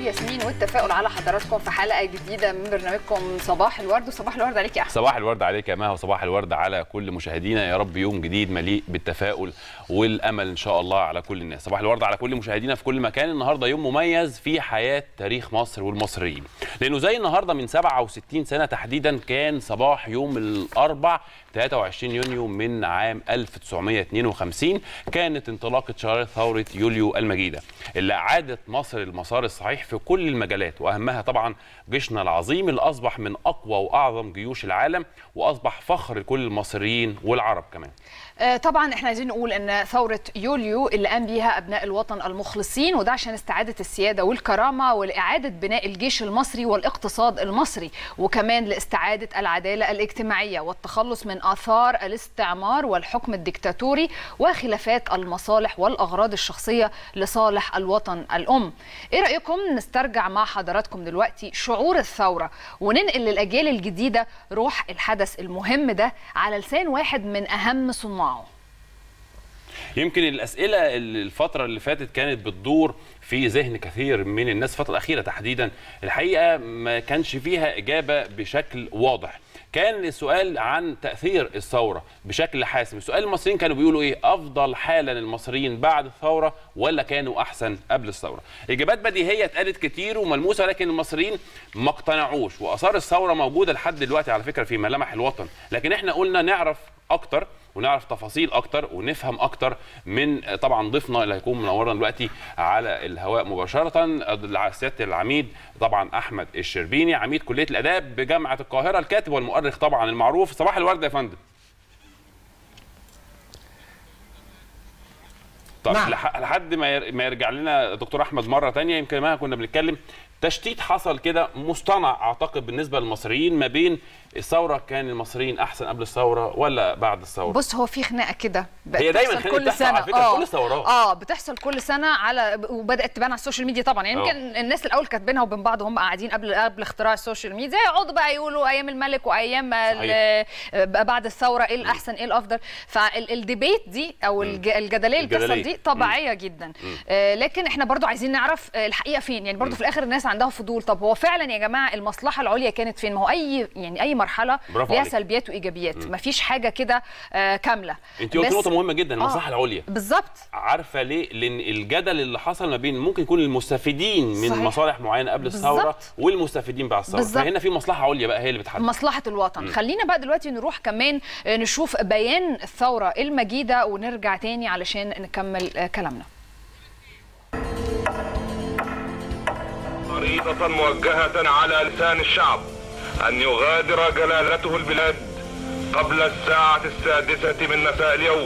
والياسمين والتفاؤل على حضراتكم في حلقه جديده من برنامجكم صباح الورد وصباح الورد عليك يا احمد صباح الورد عليك يا مها وصباح الورد على كل مشاهدينا يا رب يوم جديد مليء بالتفاؤل والامل ان شاء الله على كل الناس صباح الورد على كل مشاهدينا في كل مكان النهارده يوم مميز في حياه تاريخ مصر والمصريين لانه زي النهارده من 67 سنه تحديدا كان صباح يوم الاربع 23 يونيو من عام 1952 كانت انطلاقه شراره ثوره يوليو المجيده اللي اعادت مصر المسار الصحيح في كل المجالات واهمها طبعا جيشنا العظيم اللي اصبح من اقوى واعظم جيوش العالم واصبح فخر لكل المصريين والعرب كمان آه، طبعا احنا عايزين نقول ان ثوره يوليو اللي قام بيها ابناء الوطن المخلصين وده عشان استعاده السياده والكرامه ولاعاده بناء الجيش المصري والاقتصاد المصري وكمان لاستعاده العداله الاجتماعيه والتخلص من اثار الاستعمار والحكم الدكتاتوري وخلافات المصالح والاغراض الشخصيه لصالح الوطن الام. ايه رايكم نسترجع مع حضراتكم دلوقتي شعور الثوره وننقل للاجيال الجديده روح الحدث المهم ده على لسان واحد من اهم صناعه. يمكن الاسئله اللي الفتره اللي فاتت كانت بتدور في ذهن كثير من الناس الفتره الاخيره تحديدا الحقيقه ما كانش فيها اجابه بشكل واضح كان السؤال عن تاثير الثوره بشكل حاسم السؤال المصريين كانوا بيقولوا ايه افضل حالا المصريين بعد الثوره ولا كانوا احسن قبل الثوره اجابات بديهيه اتقالت كتير وملموسه لكن المصريين ما اقتنعوش واثار الثوره موجوده لحد دلوقتي على فكره في ملامح الوطن لكن احنا قلنا نعرف اكتر ونعرف تفاصيل اكتر ونفهم اكتر من طبعا ضيفنا اللي هيكون منورنا دلوقتي على الهواء مباشره سياده العميد طبعا احمد الشربيني عميد كليه الاداب بجامعه القاهره الكاتب والمؤرخ طبعا المعروف صباح الورد يا فندم طب نعم. لح- لحد ما ير- ما يرجع لنا دكتور احمد مره تانية يمكن ما كنا بنتكلم تشتيت حصل كده مصطنع اعتقد بالنسبه للمصريين ما بين الثوره كان المصريين احسن قبل الثوره ولا بعد الثوره بص هو في خناقه كده بقت هي دايماً بتحصل خناقة كل بتحصل سنه على فكرة في كل الثورات. اه بتحصل كل سنه على وبدات تبان على السوشيال ميديا طبعا يعني آه. يمكن الناس الاول كاتبينها وبين بعض وهم قاعدين قبل قبل اختراع السوشيال ميديا يقعدوا بقى يقولوا ايام الملك وايام ال- بقى بعد الثوره ايه الاحسن ايه الافضل فالديبيت دي او الج- الجدليه اللي بتحصل الجدلية. دي طبيعيه جدا آه لكن احنا برضو عايزين نعرف آه، الحقيقه فين يعني برضو في الاخر الناس عندها فضول طب هو فعلا يا جماعه المصلحه العليا كانت فين ما هو اي يعني اي مرحله برافو ليها عليك. سلبيات وايجابيات مفيش حاجه كده آه كامله انت قلت بس- نقطه مهمه جدا المصلحه العليا بالظبط عارفه ليه؟ لان الجدل اللي حصل ما بين ممكن يكون المستفيدين من صحيح. مصالح معينه قبل الثوره بالظبط. والمستفيدين بعد الثوره بالظبط. فهنا في مصلحه عليا بقى هي اللي بتحدد مصلحة الوطن خلينا بقى دلوقتي نروح كمان آه، نشوف بيان الثورة المجيدة ونرجع تاني علشان نكمل آه، كلامنا خريطة موجهة على لسان الشعب أن يغادر جلالته البلاد قبل الساعة السادسة من مساء اليوم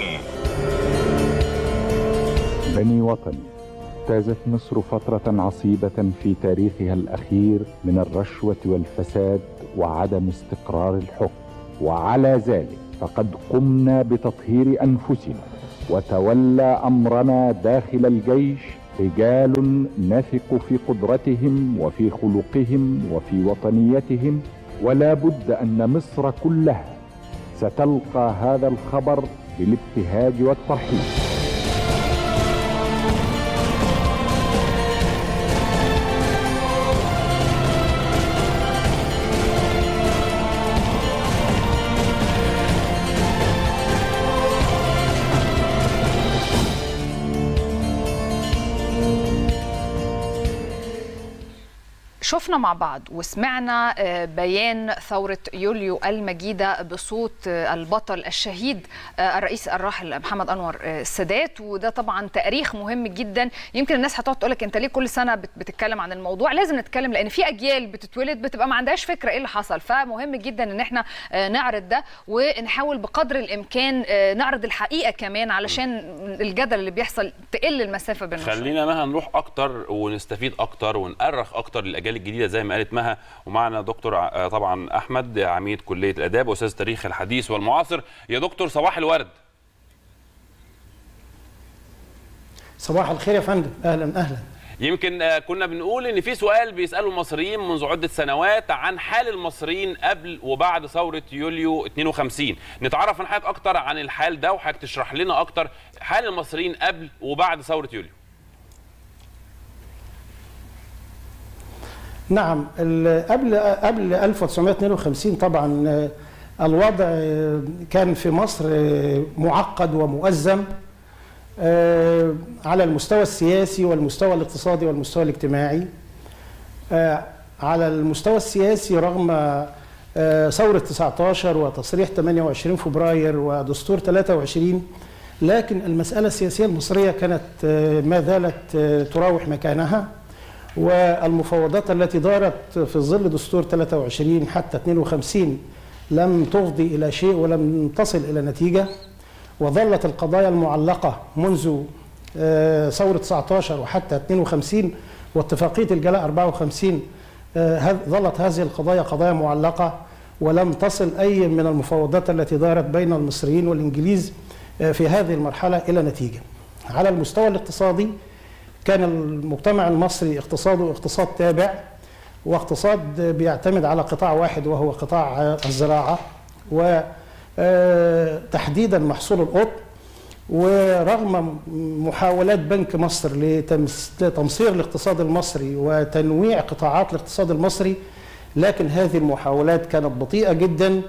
بني وطني اجتازت مصر فترة عصيبة في تاريخها الأخير من الرشوة والفساد وعدم استقرار الحكم وعلى ذلك فقد قمنا بتطهير أنفسنا وتولى أمرنا داخل الجيش رجال نثق في قدرتهم وفي خلقهم وفي وطنيتهم ولا بد أن مصر كلها ستلقى هذا الخبر بالابتهاج والترحيب شفنا مع بعض وسمعنا آه، بيان ثورة يوليو المجيدة بصوت آه، البطل الشهيد آه، الرئيس الراحل محمد أنور آه، السادات وده طبعا تاريخ مهم جدا يمكن الناس هتقعد تقول لك انت ليه كل سنة بت- بتتكلم عن الموضوع لازم نتكلم لأن في أجيال بتتولد بتبقى ما عندهاش فكرة ايه اللي حصل فمهم جدا ان احنا آه، نعرض ده ونحاول بقدر الإمكان آه، نعرض الحقيقة كمان علشان الجدل اللي بيحصل تقل المسافة بيننا شوية. خلينا مها نروح اكتر ونستفيد اكتر ونأرخ اكتر للاجيال الجديده زي ما قالت مها ومعنا دكتور ع- طبعا احمد عميد كليه الاداب واستاذ التاريخ الحديث والمعاصر يا دكتور صباح الورد صباح الخير يا فندم اهلا اهلا يمكن آه، كنا بنقول ان في سؤال بيساله المصريين منذ عده سنوات عن حال المصريين قبل وبعد ثوره يوليو 52 نتعرف من حضرتك اكتر عن الحال ده وحضرتك تشرح لنا اكتر حال المصريين قبل وبعد ثوره يوليو نعم ال- قبل قبل 1952 طبعا آه، الوضع آه، كان في مصر آه، معقد ومؤزم آه، على المستوى السياسي والمستوى الاقتصادي والمستوى الاجتماعي آه، على المستوى السياسي رغم آه، ثورة 19 وتصريح 28 فبراير ودستور 23 لكن المسألة السياسية المصرية كانت آه، ما زالت آه، تراوح مكانها والمفاوضات التي دارت في ظل دستور 23 حتى 52 لم تفضي إلى شيء ولم تصل إلى نتيجة وظلت القضايا المعلقة منذ آه، ثورة 19 وحتى 52 واتفاقية الجلاء 54 آه، هذ- ظلت هذه القضايا قضايا معلقة ولم تصل أي من المفاوضات التي دارت بين المصريين والإنجليز آه، في هذه المرحلة إلى نتيجة على المستوى الاقتصادي كان المجتمع المصري اقتصاده اقتصاد تابع واقتصاد بيعتمد على قطاع واحد وهو قطاع آه، الزراعة وتحديدا محصول القطن ورغم محاولات بنك مصر لتمس- لتمصير الاقتصاد المصري وتنويع قطاعات الاقتصاد المصري لكن هذه المحاولات كانت بطيئة جدا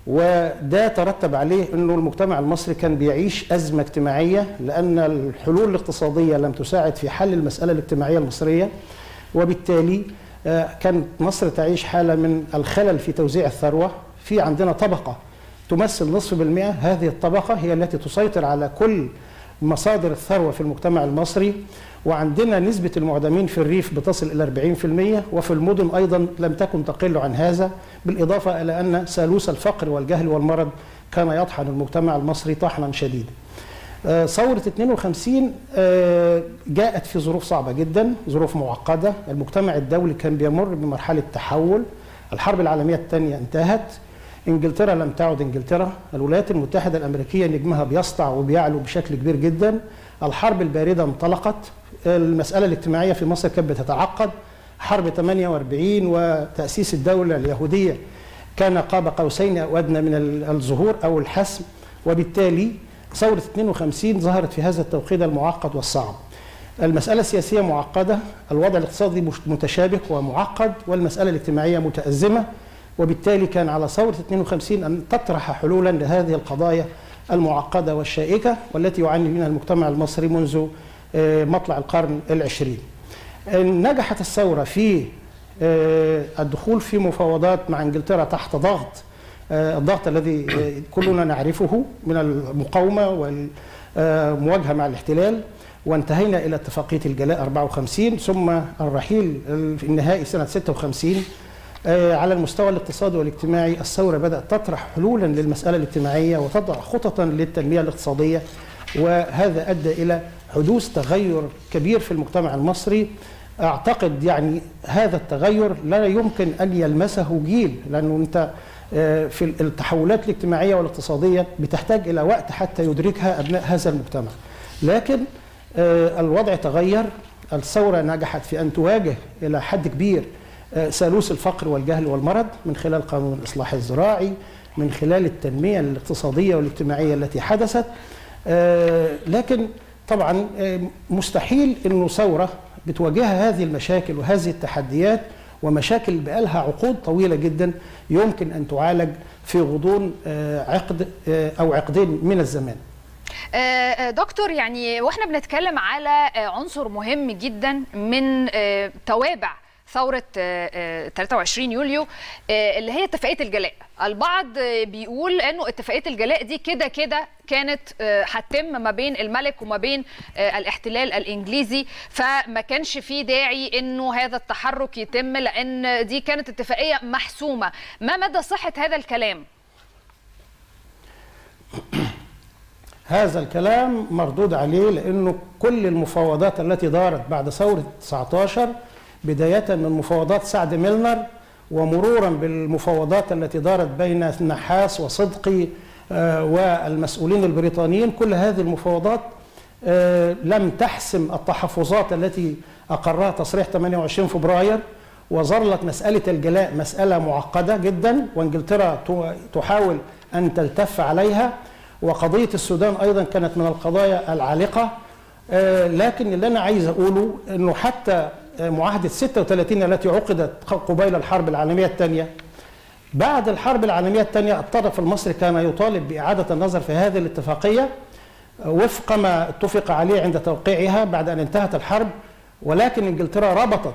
وده ترتب عليه انه المجتمع المصري كان بيعيش ازمه اجتماعيه لان الحلول الاقتصاديه لم تساعد في حل المساله الاجتماعيه المصريه وبالتالي آه، كانت مصر تعيش حاله من الخلل في توزيع الثروه في عندنا طبقه تمثل نصف بالمئة هذه الطبقة هي التي تسيطر على كل مصادر الثروة في المجتمع المصري وعندنا نسبة المعدمين في الريف بتصل إلى 40% وفي المدن أيضا لم تكن تقل عن هذا بالإضافة إلى أن ثالوث الفقر والجهل والمرض كان يطحن المجتمع المصري طحنا شديدا آه، ثورة 52 آه، جاءت في ظروف صعبة جدا ظروف معقدة المجتمع الدولي كان بيمر بمرحلة تحول الحرب العالمية الثانية انتهت انجلترا لم تعد انجلترا الولايات المتحدة الأمريكية نجمها بيسطع وبيعلو بشكل كبير جدا الحرب الباردة انطلقت المسألة الاجتماعية في مصر كانت بتتعقد حرب 48 وتأسيس الدولة اليهودية كان قاب قوسين أو أدنى من الظهور أو الحسم وبالتالي ثورة 52 ظهرت في هذا التوقيت المعقد والصعب المسألة السياسية معقدة الوضع الاقتصادي مش- متشابك ومعقد والمسألة الاجتماعية متأزمة وبالتالي كان على ثورة 52 أن تطرح حلولا لهذه القضايا المعقدة والشائكة والتي يعاني منها المجتمع المصري منذ آه، مطلع القرن العشرين نجحت الثورة في آه، الدخول في مفاوضات مع انجلترا تحت ضغط آه، الضغط الذي آه، كلنا نعرفه من المقاومة والمواجهة مع الاحتلال وانتهينا إلى اتفاقية الجلاء 54 ثم الرحيل النهائي سنة 56 آه، على المستوى الاقتصادي والاجتماعي الثورة بدأت تطرح حلولا للمسألة الاجتماعية وتضع خططا للتنمية الاقتصادية وهذا أدى إلى حدوث تغير كبير في المجتمع المصري أعتقد يعني هذا التغير لا يمكن أن يلمسه جيل لأنه أنت آه، في التحولات الاجتماعية والاقتصادية بتحتاج إلى وقت حتى يدركها أبناء هذا المجتمع لكن آه، الوضع تغير الثورة نجحت في أن تواجه إلى حد كبير آه، ثالوث الفقر والجهل والمرض من خلال قانون الإصلاح الزراعي من خلال التنمية الاقتصادية والاجتماعية التي حدثت آه، لكن طبعا آه، مستحيل أنه ثورة بتواجهها هذه المشاكل وهذه التحديات ومشاكل بقالها عقود طويلة جدا يمكن أن تعالج في غضون آه، عقد آه، أو عقدين من الزمان آه، آه، دكتور يعني واحنا بنتكلم على آه، عنصر مهم جدا من آه، توابع ثورة آه، آه، 23 يوليو آه، اللي هي اتفاقية الجلاء البعض آه، بيقول انه اتفاقية الجلاء دي كده كده كانت آه، هتتم ما بين الملك وما بين آه، الاحتلال الانجليزي فما كانش في داعي انه هذا التحرك يتم لان دي كانت اتفاقية محسومة ما مدى صحة هذا الكلام؟ هذا الكلام مردود عليه لانه كل المفاوضات التي دارت بعد ثوره 19 بدايه من مفاوضات سعد ميلنر ومرورا بالمفاوضات التي دارت بين النحاس وصدقي آه، والمسؤولين البريطانيين كل هذه المفاوضات آه، لم تحسم التحفظات التي اقرها تصريح 28 فبراير وظلت مساله الجلاء مساله معقده جدا وانجلترا ت- تحاول ان تلتف عليها وقضية السودان أيضا كانت من القضايا العالقة آه، لكن اللي أنا عايز أقوله أنه حتى معاهدة 36 التي عقدت قبيل الحرب العالمية الثانية بعد الحرب العالمية الثانية الطرف المصري كان يطالب بإعادة النظر في هذه الاتفاقية وفق ما اتفق عليه عند توقيعها بعد أن انتهت الحرب ولكن إنجلترا ربطت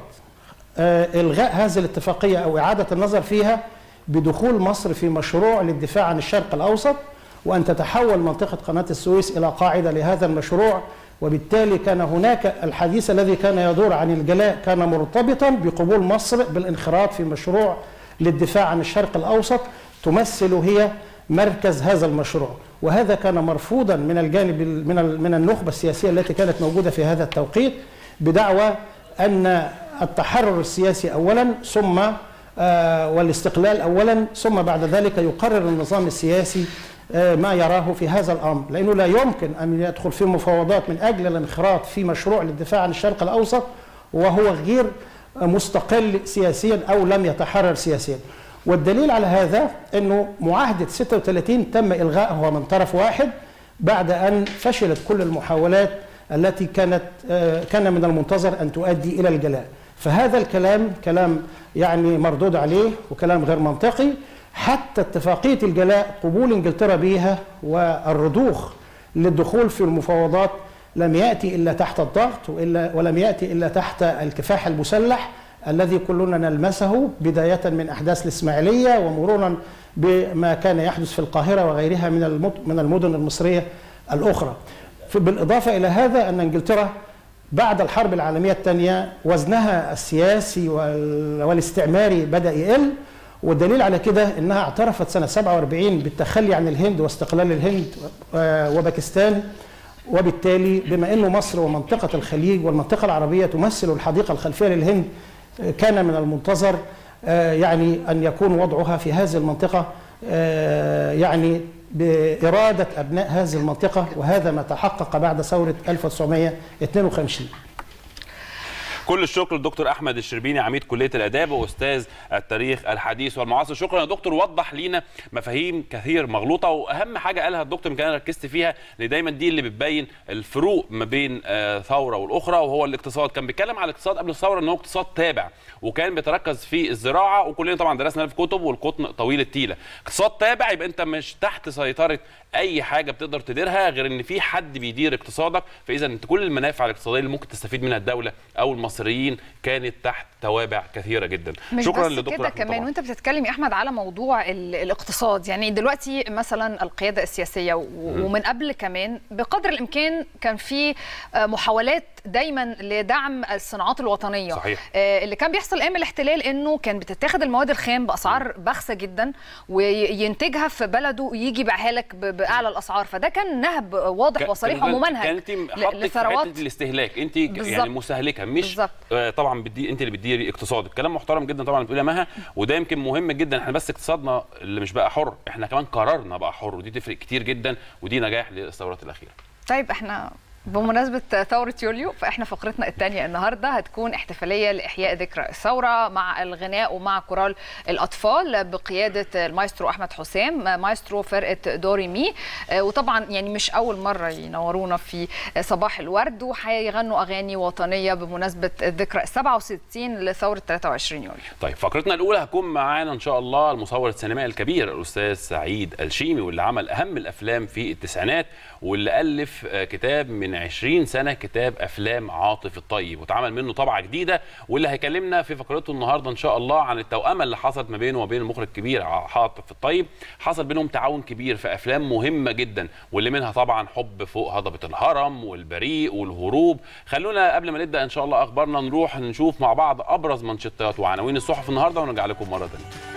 إلغاء هذه الاتفاقية أو إعادة النظر فيها بدخول مصر في مشروع للدفاع عن الشرق الأوسط وأن تتحول منطقة قناة السويس إلى قاعدة لهذا المشروع وبالتالي كان هناك الحديث الذي كان يدور عن الجلاء كان مرتبطا بقبول مصر بالانخراط في مشروع للدفاع عن الشرق الأوسط تمثل هي مركز هذا المشروع وهذا كان مرفوضا من الجانب من من النخبة السياسية التي كانت موجودة في هذا التوقيت بدعوى أن التحرر السياسي أولا ثم والاستقلال أولا ثم بعد ذلك يقرر النظام السياسي ما يراه في هذا الامر لانه لا يمكن ان يدخل في مفاوضات من اجل الانخراط في مشروع للدفاع عن الشرق الاوسط وهو غير مستقل سياسيا او لم يتحرر سياسيا والدليل على هذا انه معاهده 36 تم الغائها من طرف واحد بعد ان فشلت كل المحاولات التي كانت كان من المنتظر ان تؤدي الى الجلاء فهذا الكلام كلام يعني مردود عليه وكلام غير منطقي حتى اتفاقية الجلاء قبول انجلترا بها والرضوخ للدخول في المفاوضات لم يأتي إلا تحت الضغط وإلا ولم يأتي إلا تحت الكفاح المسلح الذي كلنا نلمسه بداية من أحداث الإسماعيلية ومرورا بما كان يحدث في القاهرة وغيرها من من المدن المصرية الأخرى بالإضافة إلى هذا أن إنجلترا بعد الحرب العالمية الثانية وزنها السياسي والاستعماري بدأ يقل والدليل على كده انها اعترفت سنه 47 بالتخلي عن الهند واستقلال الهند وباكستان وبالتالي بما انه مصر ومنطقه الخليج والمنطقه العربيه تمثل الحديقه الخلفيه للهند كان من المنتظر يعني ان يكون وضعها في هذه المنطقه يعني باراده ابناء هذه المنطقه وهذا ما تحقق بعد ثوره 1952 كل الشكر للدكتور احمد الشربيني عميد كليه الاداب واستاذ التاريخ الحديث والمعاصر شكرا يا دكتور وضح لينا مفاهيم كثير مغلوطه واهم حاجه قالها الدكتور يمكن انا ركزت فيها ان دايما دي اللي بتبين الفروق ما بين ثوره والاخرى وهو الاقتصاد كان بيتكلم على الاقتصاد قبل الثوره ان هو اقتصاد تابع وكان بيتركز في الزراعه وكلنا طبعا درسنا في كتب والقطن طويل التيله اقتصاد تابع يبقى انت مش تحت سيطره اي حاجه بتقدر تديرها غير ان في حد بيدير اقتصادك فاذا انت كل المنافع الاقتصاديه اللي ممكن تستفيد منها الدوله او المصريين كانت تحت توابع كثيره جدا مش شكرا للدكتور كده كمان طبعا. وانت بتتكلم يا احمد على موضوع الاقتصاد يعني دلوقتي مثلا القياده السياسيه ومن قبل كمان بقدر الامكان كان في محاولات دايما لدعم الصناعات الوطنيه صحيح. اللي كان بيحصل ايام الاحتلال انه كان بتتاخد المواد الخام باسعار بخسه جدا وينتجها في بلده ويجي يبيعها لك باعلى الاسعار فده كان نهب واضح وصريح وممنهج كانت لثروات الاستهلاك انت يعني مستهلكه مش بالزبط. طبعا بدي انت اللي بتديري اقتصادك كلام محترم جدا طبعا بتقول يا مها وده يمكن مهم جدا احنا بس اقتصادنا اللي مش بقى حر احنا كمان قرارنا بقى حر ودي تفرق كتير جدا ودي نجاح للثورات الاخيره طيب احنا بمناسبة ثورة يوليو فإحنا فقرتنا الثانية النهاردة هتكون احتفالية لإحياء ذكرى الثورة مع الغناء ومع كورال الأطفال بقيادة المايسترو أحمد حسام مايسترو فرقة دوري مي وطبعا يعني مش أول مرة ينورونا في صباح الورد وهيغنوا أغاني وطنية بمناسبة الذكرى 67 لثورة 23 يوليو طيب فقرتنا الأولى هتكون معانا إن شاء الله المصور السينمائي الكبير الأستاذ سعيد الشيمي واللي عمل أهم الأفلام في التسعينات واللي ألف كتاب من 20 سنه كتاب افلام عاطف الطيب واتعمل منه طبعه جديده واللي هيكلمنا في فقرته النهارده ان شاء الله عن التوأمه اللي حصلت ما بينه وبين المخرج الكبير عاطف الطيب حصل بينهم تعاون كبير في افلام مهمه جدا واللي منها طبعا حب فوق هضبه الهرم والبريء والهروب خلونا قبل ما نبدا ان شاء الله اخبارنا نروح نشوف مع بعض ابرز منشطات وعناوين الصحف النهارده ونرجع لكم مره ثانيه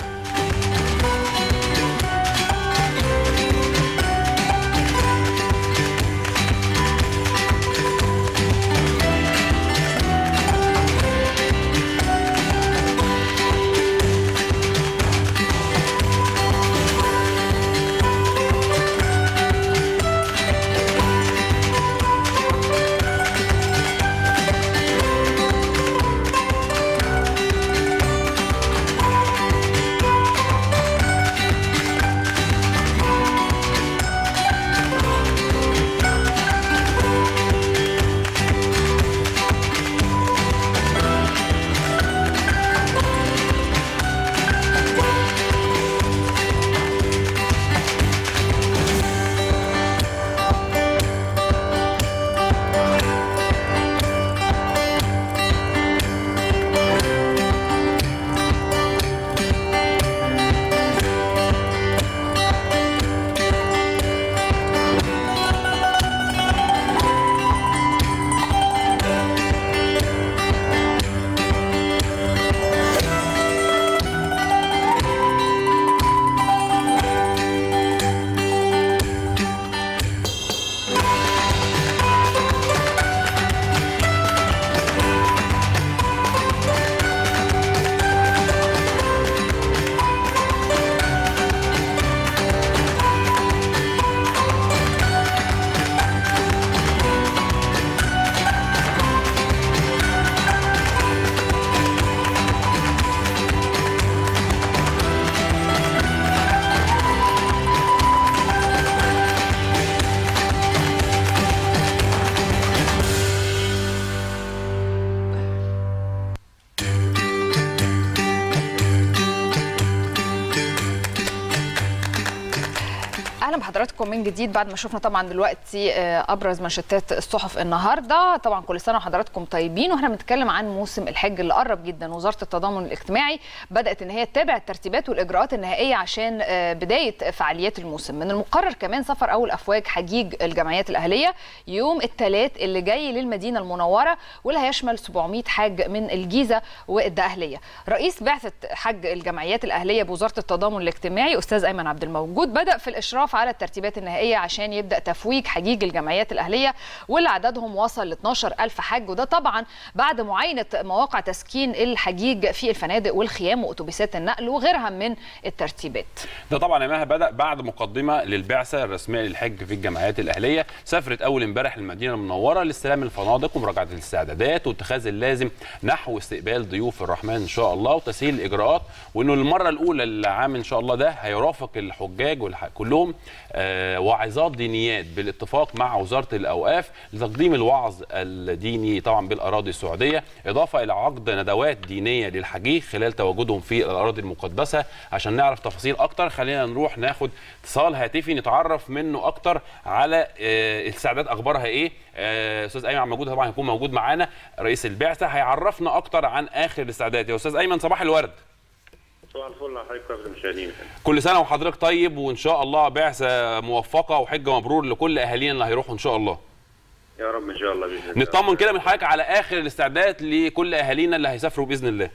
اهلا بحضراتكم من جديد بعد ما شفنا طبعا دلوقتي آه، ابرز منشطات الصحف النهارده طبعا كل سنه وحضراتكم طيبين واحنا بنتكلم عن موسم الحج اللي قرب جدا وزاره التضامن الاجتماعي بدات ان هي تتابع الترتيبات والاجراءات النهائيه عشان آه، بدايه فعاليات الموسم من المقرر كمان سفر اول افواج حجيج الجمعيات الاهليه يوم الثلاث اللي جاي للمدينه المنوره واللي هيشمل 700 حاج من الجيزه والدقهليه رئيس بعثه حج الجمعيات الاهليه بوزاره التضامن الاجتماعي استاذ ايمن عبد الموجود بدا في الاشراف على الترتيبات النهائيه عشان يبدا تفويج حجيج الجمعيات الاهليه واللي عددهم وصل ل 12000 حج وده طبعا بعد معاينه مواقع تسكين الحجيج في الفنادق والخيام واتوبيسات النقل وغيرها من الترتيبات ده طبعا يا مها بدا بعد مقدمه للبعثه الرسميه للحج في الجمعيات الاهليه سافرت اول امبارح المدينه المنوره لاستلام الفنادق ومراجعه الاستعدادات واتخاذ اللازم نحو استقبال ضيوف الرحمن ان شاء الله وتسهيل الاجراءات وانه المره الاولى العام ان شاء الله ده هيرافق الحجاج والح... كلهم آه واعظات دينيات بالاتفاق مع وزاره الاوقاف لتقديم الوعظ الديني طبعا بالاراضي السعوديه اضافه الى عقد ندوات دينيه للحجيج خلال تواجدهم في الاراضي المقدسه عشان نعرف تفاصيل اكتر خلينا نروح ناخد اتصال هاتفي نتعرف منه اكتر على آه الاستعدادات اخبارها ايه آه، استاذ ايمن عبد الموجود طبعا هيكون موجود معانا رئيس البعثه هيعرفنا اكتر عن اخر الاستعدادات يا استاذ ايمن صباح الورد صباح الفل على حضرتك وعلى المشاهدين كل سنه وحضرتك طيب وان شاء الله بعثه موفقه وحجه مبرور لكل اهالينا اللي هيروحوا ان شاء الله يا رب ان شاء الله باذن الله نطمن كده من حضرتك على اخر الاستعدادات لكل اهالينا اللي هيسافروا باذن الله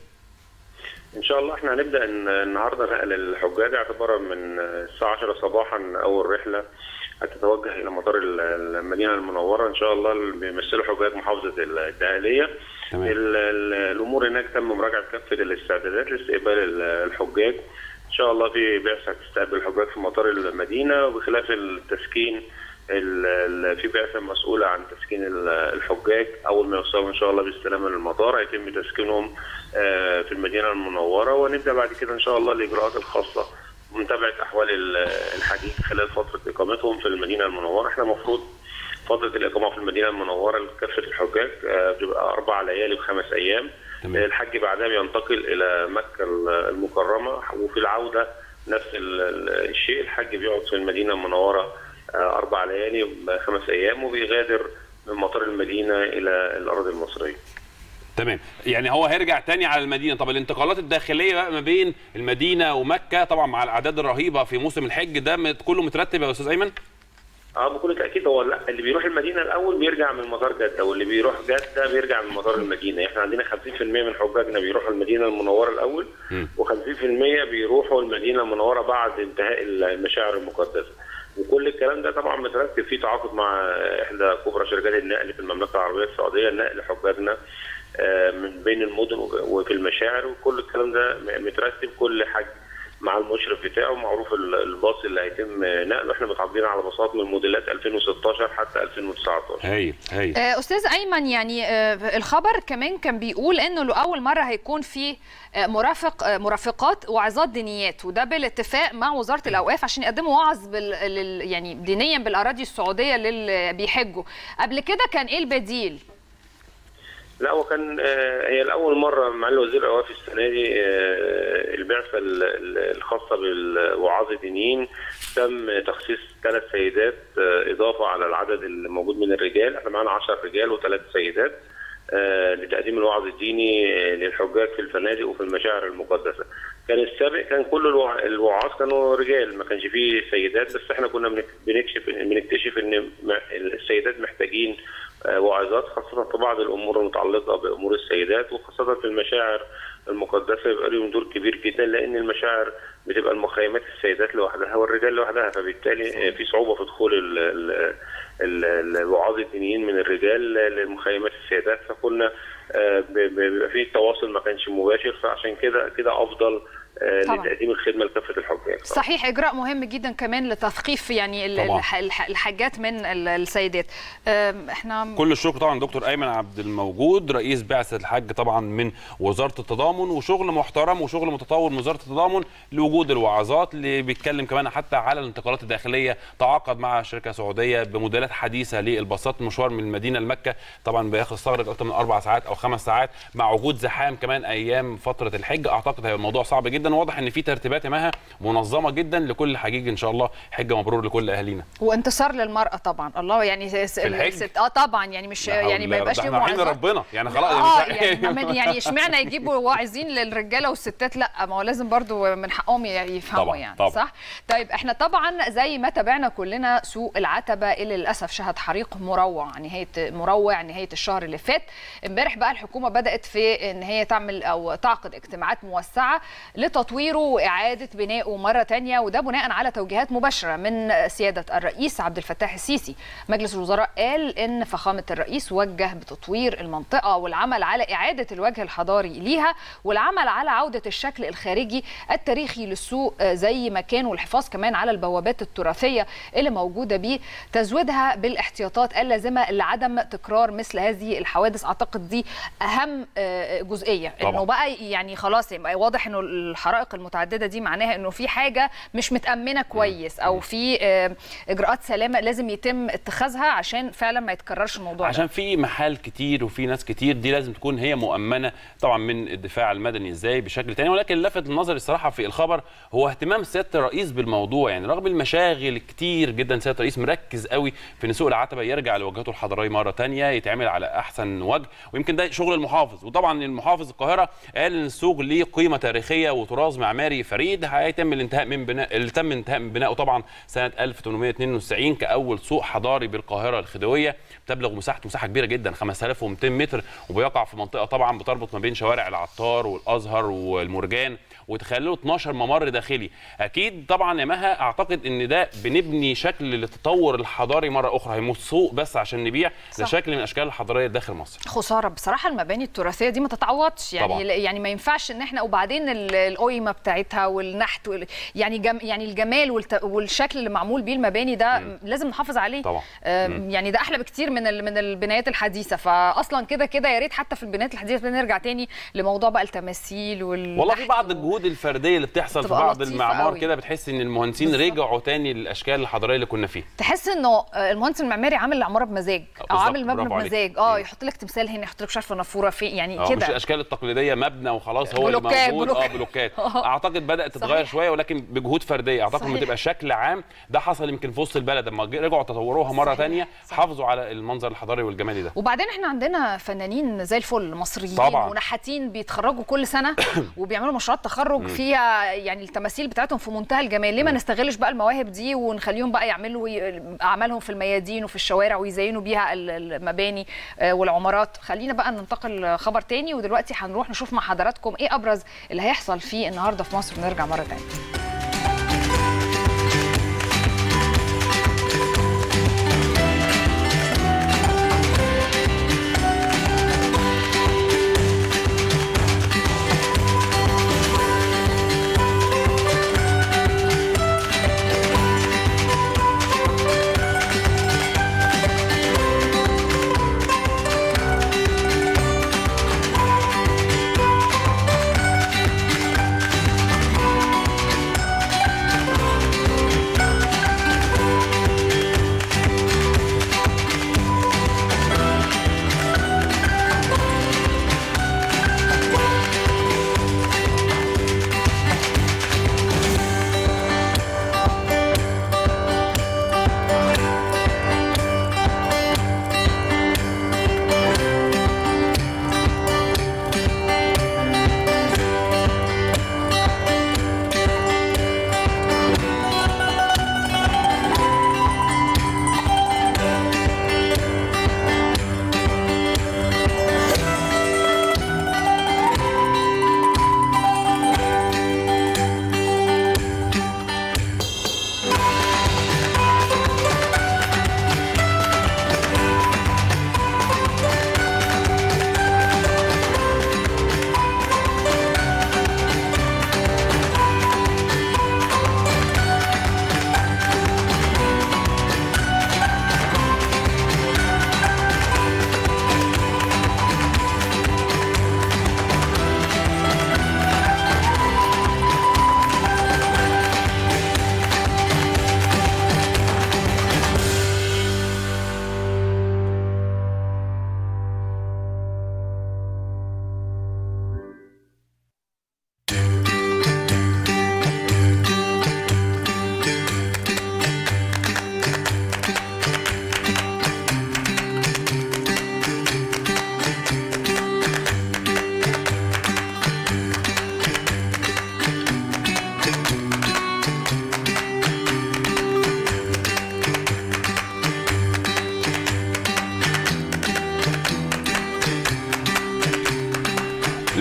ان شاء الله احنا هنبدا الن- النهارده نقل الحجاج اعتبارا من الساعه 10 صباحا اول رحله هتتوجه الى مطار ال- المدينه المنوره ان شاء الله اللي بيمثلوا حجاج محافظه الدقهليه تمام. ال- ال- الامور هناك تم مراجعه كافه الاستعدادات لاستقبال ال- الحجاج ان شاء الله في بعثه هتستقبل الحجاج في مطار المدينه وبخلاف التسكين ال- ال- في بعثه مسؤوله عن تسكين ال- الحجاج اول ما يوصلوا ان شاء الله بالسلامه للمطار هيتم تسكينهم آه، في المدينه المنوره ونبدا بعد كده ان شاء الله الاجراءات الخاصه بمتابعه احوال ال- الحجيج خلال فتره اقامتهم في المدينه المنوره احنا المفروض فتره الاقامه في المدينه المنوره لكافه الحجاج آه، بتبقى اربع ليالي وخمس ايام تمام. الحج بعدها بينتقل الى مكه المكرمه وفي العوده نفس ال- ال- الشيء الحج بيقعد في المدينه المنوره آه، اربع ليالي وخمس ايام وبيغادر من مطار المدينه الى الاراضي المصريه تمام يعني هو هيرجع تاني على المدينه طب الانتقالات الداخليه بقى ما بين المدينه ومكه طبعا مع الاعداد الرهيبه في موسم الحج ده مت- كله مترتب يا استاذ ايمن اه بكل تاكيد هو لا اللي بيروح المدينه الاول بيرجع من مطار جده واللي بيروح جده بيرجع من مطار المدينه احنا عندنا 50% من حجاجنا بيروحوا المدينه المنوره الاول مم. و50% بيروحوا المدينه المنوره بعد انتهاء المشاعر المقدسه وكل الكلام ده طبعا مترتب فيه تعاقد مع احدى كبرى شركات النقل في المملكه العربيه السعوديه لنقل حجاجنا آه، من بين المدن وفي المشاعر وكل الكلام ده مترتب كل حج مع المشرف بتاعه معروف ال- الباص اللي هيتم نقله احنا متعاقدين على باصات من موديلات 2016 حتى 2019 هايل هايل آه، استاذ ايمن يعني آه، الخبر كمان كان بيقول انه لاول مره هيكون في آه، مرافق آه، مرافقات وعظات دينيات وده بالاتفاق مع وزاره الاوقاف عشان يقدموا وعظ بال لل- يعني دينيا بالاراضي السعوديه للي بيحجوا قبل كده كان ايه البديل لا هو كان آه، هي الاول مره معالي وزير الاوقاف السنه دي آه، البعثه ال- ال- الخاصه بالوعاظ الدينيين تم تخصيص ثلاث سيدات آه، اضافه على العدد الموجود من الرجال احنا معانا 10 رجال وثلاث سيدات آه، لتقديم الوعظ الديني آه، للحجاج في الفنادق وفي المشاعر المقدسه. كان السابق كان كل الوع- الوعاظ كانوا رجال ما كانش فيه سيدات بس احنا كنا بنك- بنكشف بنكتشف ان م- السيدات محتاجين آه، وعظات خاصه في بعض الامور المتعلقه بامور السيدات وخاصه في المشاعر المقدسه يبقى لهم دور كبير جدا لان المشاعر بتبقى المخيمات السيدات لوحدها والرجال لوحدها فبالتالي آه، في صعوبه في دخول ال- ال- ال- الوعاظ الدينيين من الرجال لمخيمات السيدات فكنا آه، ب- ب- بيبقى في تواصل ما كانش مباشر فعشان كده كده افضل آه، طبعاً. لتقديم الخدمه لكافه الحجاج صحيح اجراء مهم جدا كمان لتثقيف يعني ال- طبعاً. الح- الح- الحاجات من ال- السيدات آم، احنا كل الشكر طبعا دكتور ايمن عبد الموجود رئيس بعثه الحج طبعا من وزاره التضامن وشغل محترم وشغل متطور من وزاره التضامن لوجود الوعظات اللي بيتكلم كمان حتى على الانتقالات الداخليه تعاقد مع شركه سعوديه بموديلات حديثه للباصات المشوار من المدينه لمكه طبعا بياخد يستغرق اكثر من اربع ساعات او خمس ساعات مع وجود زحام كمان ايام فتره الحج اعتقد هيبقى الموضوع صعب جدا جدا واضح ان في ترتيبات يا مها منظمه جدا لكل حجيج ان شاء الله حجه مبرور لكل اهالينا وانتصار للمراه طبعا الله يعني س- س- الحج؟ الست- اه طبعا يعني مش لا حول يعني ما الله يبقاش رب- ليهم احنا رايحين معارضات. لربنا يعني خلاص اه مش- يعني ما- يعني اشمعنى يجيبوا واعظين للرجاله والستات لا ما هو لازم برضو من حقهم ي- يفهموا طبعاً، يعني طبعاً. صح طيب احنا طبعا زي ما تابعنا كلنا سوق العتبه اللي للاسف شهد حريق مروع نهايه مروع نهايه الشهر اللي فات امبارح بقى الحكومه بدات في ان هي تعمل او تعقد اجتماعات موسعه لتطويره واعاده بنائه مره تانية وده بناء على توجيهات مباشره من سياده الرئيس عبد الفتاح السيسي مجلس الوزراء قال ان فخامه الرئيس وجه بتطوير المنطقه والعمل على اعاده الوجه الحضاري ليها والعمل على عوده الشكل الخارجي التاريخي للسوق آه، زي ما كان والحفاظ كمان على البوابات التراثيه اللي موجوده بيه تزويدها بالاحتياطات اللازمه لعدم تكرار مثل هذه الحوادث اعتقد دي اهم آه، جزئيه طبعاً. انه بقى يعني خلاص يبقى واضح انه الحرائق المتعدده دي معناها انه في حاجه مش متامنه كويس او في آه، اجراءات سلامه لازم يتم اتخاذها عشان فعلا ما يتكررش الموضوع عشان ده. في محال كتير وفي ناس كتير دي لازم تكون هي مؤمنه طبعا من الدفاع المدني ازاي بشكل تاني ولكن لفت النظر الصراحه في الخبر هو اهتمام سياده الرئيس بالموضوع يعني رغم المشاغل كتير جدا سياده الرئيس مركز قوي في ان سوق العتبه يرجع لوجهته الحضاريه مره تانية يتعمل على احسن وجه ويمكن ده شغل المحافظ وطبعا المحافظ القاهره قال ان السوق ليه قيمه تاريخيه وتراث معماري فريد هيتم الانتهاء من بناء اللي تم الانتهاء من بنائه طبعا سنه 1892 كاول سوق حضاري بالقاهره الخديويه بتبلغ مساحته مساحه كبيره جدا 5200 متر وبيقع في منطقه طبعا بتربط ما بين شوارع العطار والازهر والمرجان وتخيلوا 12 ممر داخلي اكيد طبعا يا مها اعتقد ان ده بنبني شكل للتطور الحضاري مره اخرى هي مش سوق بس عشان نبيع ده صح. شكل من الاشكال الحضاريه داخل مصر خساره بصراحه المباني التراثيه دي ما تتعوضش يعني طبعاً. يعني ما ينفعش ان احنا وبعدين ال- القيمه بتاعتها والنحت وال يعني جم يعني الجمال والت والشكل اللي معمول بيه المباني ده لازم نحافظ عليه طبعاً. آم، يعني ده احلى بكتير من ال- من البنايات الحديثه فاصلا كده كده يا ريت حتى في البنايات الحديثه نرجع تاني لموضوع بقى التماثيل وال والله في بعض الجهود الفرديه اللي بتحصل في بتبقى بعض لطيفة المعمار قوي. كده بتحس ان المهندسين بالظبط. رجعوا تاني للاشكال الحضاريه اللي كنا فيها تحس انه المهندس المعماري عامل العماره بمزاج او بالظبط، عامل المبنى برافو عليك. بمزاج اه مم. يحط لك تمثال هنا يحط لك مش عارفه نافوره فين يعني اه مش كده الاشكال التقليديه مبنى وخلاص هو اللي بلوكات، موجود اه بلوكات. بلوكات آه. اعتقد بدات تتغير صحيح. شويه ولكن بجهود فرديه اعتقد لما صحيح. تبقى شكل عام ده حصل يمكن في وسط البلد لما جه- رجعوا تطوروها مره صحيح. ثانيه صحيح. حافظوا على المنظر الحضاري والجمالي ده وبعدين احنا عندنا فنانين زي الفل مصريين طبعاً. ونحاتين بيتخرجوا كل سنه وبيعملوا مشروعات تخرج فيها يعني التماثيل بتاعتهم في منتهى الجمال ليه ما نستغلش بقى المواهب دي ونخليهم بقى يعملوا ي- اعمالهم في الميادين وفي الشوارع ويزينوا بيها ال- المباني آه، والعمارات خلينا بقى ننتقل خبر تاني ودلوقتي هنروح نشوف مع حضراتكم ايه ابرز اللي هيحصل فيه النهارده في مصر ونرجع مره تانيه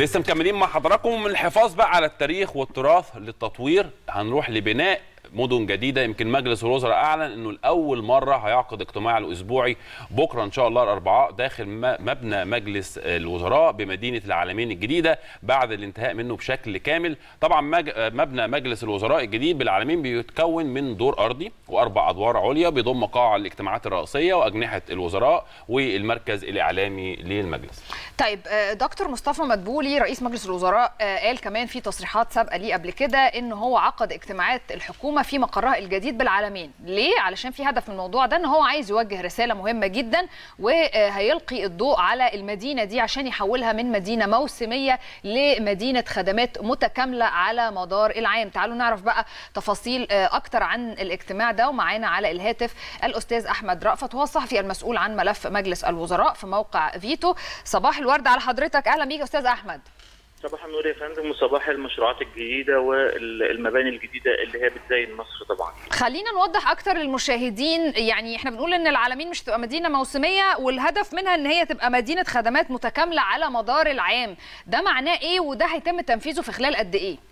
لسه مكملين مع حضراتكم من الحفاظ بقى على التاريخ والتراث للتطوير هنروح لبناء مدن جديده يمكن مجلس الوزراء اعلن انه لاول مره هيعقد اجتماع الاسبوعي بكره ان شاء الله الاربعاء داخل م- مبنى مجلس الوزراء بمدينه العالمين الجديده بعد الانتهاء منه بشكل كامل طبعا مج... مبنى مجلس الوزراء الجديد بالعالمين بيتكون من دور ارضي واربع ادوار عليا بيضم قاعه الاجتماعات الرئيسيه واجنحه الوزراء والمركز الاعلامي للمجلس طيب آه، دكتور مصطفى مدبولي رئيس مجلس الوزراء آه، قال كمان في تصريحات سابقه ليه قبل كده ان هو عقد اجتماعات الحكومه في مقرها الجديد بالعالمين ليه علشان في هدف من الموضوع ده ان هو عايز يوجه رساله مهمه جدا وهيلقي الضوء على المدينه دي عشان يحولها من مدينه موسميه لمدينه خدمات متكامله على مدار العام تعالوا نعرف بقى تفاصيل آه، اكتر عن الاجتماع ده ومعانا على الهاتف الاستاذ احمد رأفت وهو الصحفي المسؤول عن ملف مجلس الوزراء في موقع فيتو صباح الورد على حضرتك اهلا بيك استاذ احمد صباح النور يا فندم وصباح المشروعات الجديده والمباني الجديده اللي هي بتزين مصر طبعا. خلينا نوضح اكتر للمشاهدين يعني احنا بنقول ان العالمين مش تبقى مدينه موسميه والهدف منها ان هي تبقى مدينه خدمات متكامله على مدار العام ده معناه ايه وده هيتم تنفيذه في خلال قد ايه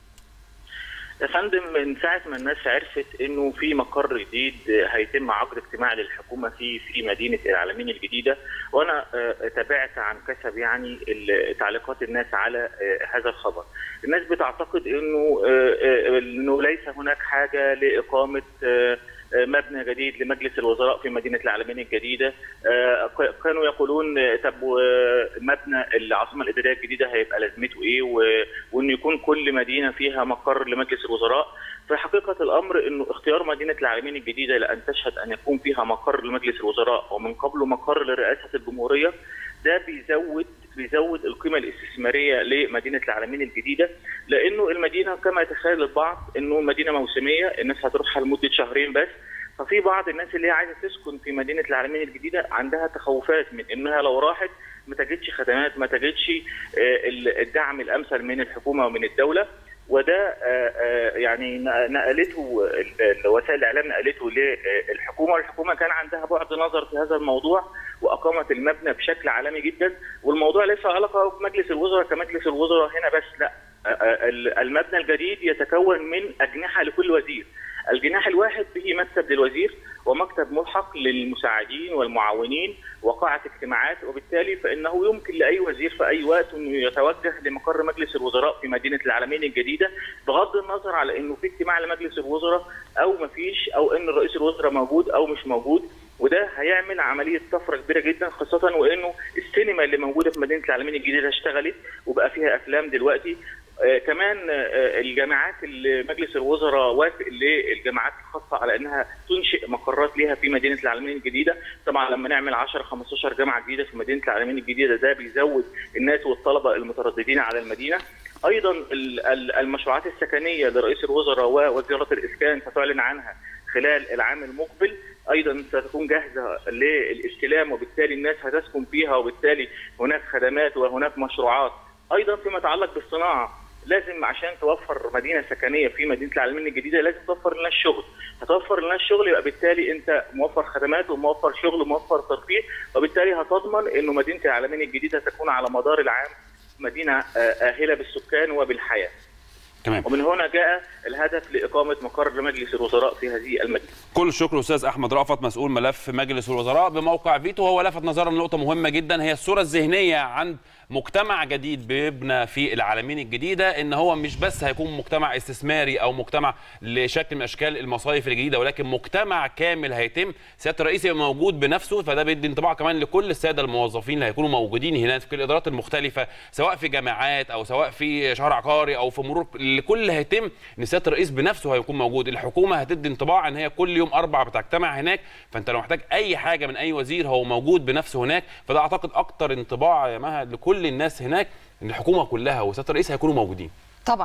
يا فندم من ساعه ما الناس عرفت انه في مقر جديد هيتم عقد اجتماع للحكومه فيه في مدينه العالمين الجديده وانا آه، تابعت عن كسب يعني ال- تعليقات الناس على آه، هذا الخبر. الناس بتعتقد انه آه، آه، انه ليس هناك حاجه لاقامه آه، آه، مبنى جديد لمجلس الوزراء في مدينه العالمين الجديده آه، ك- كانوا يقولون آه، طب آه، مبنى العاصمه الاداريه الجديده هيبقى لازمته ايه و- وانه يكون كل مدينه فيها مقر لمجلس الوزراء في حقيقه الامر انه اختيار مدينه العالمين الجديده لان تشهد ان يكون فيها مقر لمجلس الوزراء ومن قبله مقر لرئاسه الجمهوريه ده بيزود بيزود القيمه الاستثماريه لمدينه العالمين الجديده لانه المدينه كما يتخيل البعض انه مدينه موسميه الناس هتروحها لمده شهرين بس ففي بعض الناس اللي هي عايزه تسكن في مدينه العالمين الجديده عندها تخوفات من انها لو راحت ما تجدش خدمات ما تجدش آه، الدعم الامثل من الحكومه ومن الدوله وده آه، آه، يعني ن- نقلته ال- ال- وسائل الاعلام نقلته للحكومه والحكومه كان عندها بعد نظر في هذا الموضوع واقامت المبنى بشكل عالمي جدا والموضوع ليس علاقه بمجلس الوزراء كمجلس الوزراء هنا بس لا آه، آه، ال- المبنى الجديد يتكون من اجنحه لكل وزير الجناح الواحد به مكتب للوزير ومكتب ملحق للمساعدين والمعاونين وقاعة اجتماعات وبالتالي فإنه يمكن لأي وزير في أي وقت أنه يتوجه لمقر مجلس الوزراء في مدينة العالمين الجديدة بغض النظر على أنه في اجتماع لمجلس الوزراء أو ما فيش أو أن رئيس الوزراء موجود أو مش موجود وده هيعمل عمليه طفره كبيره جدا خاصه وانه السينما اللي موجوده في مدينه العالمين الجديده اشتغلت وبقى فيها افلام دلوقتي آه كمان آه الجامعات اللي مجلس الوزراء وافق للجامعات الخاصه على انها تنشئ مقرات ليها في مدينه العالمين الجديده طبعا لما نعمل 10 15 جامعه جديده في مدينه العالمين الجديده ده بيزود الناس والطلبه المترددين على المدينه ايضا ال- ال- المشروعات السكنيه لرئيس الوزراء ووزاره الاسكان ستعلن عنها خلال العام المقبل ايضا ستكون جاهزه للاستلام وبالتالي الناس هتسكن فيها وبالتالي هناك خدمات وهناك مشروعات ايضا فيما يتعلق بالصناعه لازم عشان توفر مدينه سكنيه في مدينه العالمين الجديده لازم توفر لنا الشغل هتوفر لنا الشغل يبقى بالتالي انت موفر خدمات وموفر شغل وموفر ترفيه وبالتالي هتضمن انه مدينه العالمين الجديده تكون على مدار العام مدينه آه، آهله بالسكان وبالحياه تمام ومن هنا جاء الهدف لاقامه مقر لمجلس الوزراء في هذه المدينه كل الشكر استاذ احمد رأفت مسؤول ملف مجلس الوزراء بموقع فيتو وهو لفت نظرنا لنقطه مهمه جدا هي الصوره الذهنيه عند مجتمع جديد بيبنى في العالمين الجديده ان هو مش بس هيكون مجتمع استثماري او مجتمع لشكل من اشكال المصايف الجديده ولكن مجتمع كامل هيتم سياده الرئيس يبقى موجود بنفسه فده بيدي انطباع كمان لكل الساده الموظفين اللي هيكونوا موجودين هناك في الادارات المختلفه سواء في جامعات او سواء في شهر عقاري او في مرور لكل اللي هيتم ان سياده الرئيس بنفسه هيكون موجود الحكومه هتدي انطباع ان هي كل يوم اربع بتجتمع هناك فانت لو محتاج اي حاجه من اي وزير هو موجود بنفسه هناك فده اعتقد اكتر انطباع يا مها لكل الناس هناك ان الحكومه كلها وسياده الرئيس هيكونوا موجودين طبعا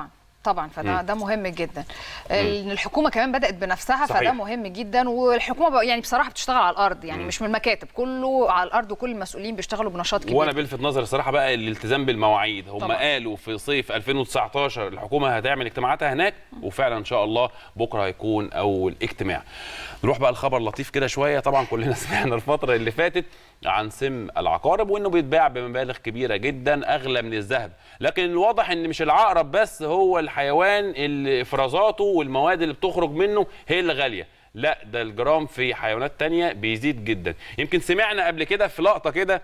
طبعا فده ده مهم جدا ان الحكومه كمان بدات بنفسها صحيح. فده مهم جدا والحكومه بقى يعني بصراحه بتشتغل على الارض يعني مش من المكاتب كله على الارض وكل المسؤولين بيشتغلوا بنشاط كبير وانا بلفت نظري الصراحه بقى الالتزام بالمواعيد هم طبعاً. قالوا في صيف 2019 الحكومه هتعمل اجتماعاتها هناك وفعلا ان شاء الله بكره هيكون اول اجتماع نروح بقى الخبر لطيف كده شويه طبعا كلنا سمعنا الفتره اللي فاتت عن سم العقارب وانه بيتباع بمبالغ كبيره جدا اغلى من الذهب لكن الواضح ان مش العقرب بس هو الحيوان اللي افرازاته والمواد اللي بتخرج منه هي اللي غاليه لا ده الجرام في حيوانات تانية بيزيد جدا يمكن سمعنا قبل كده في لقطه كده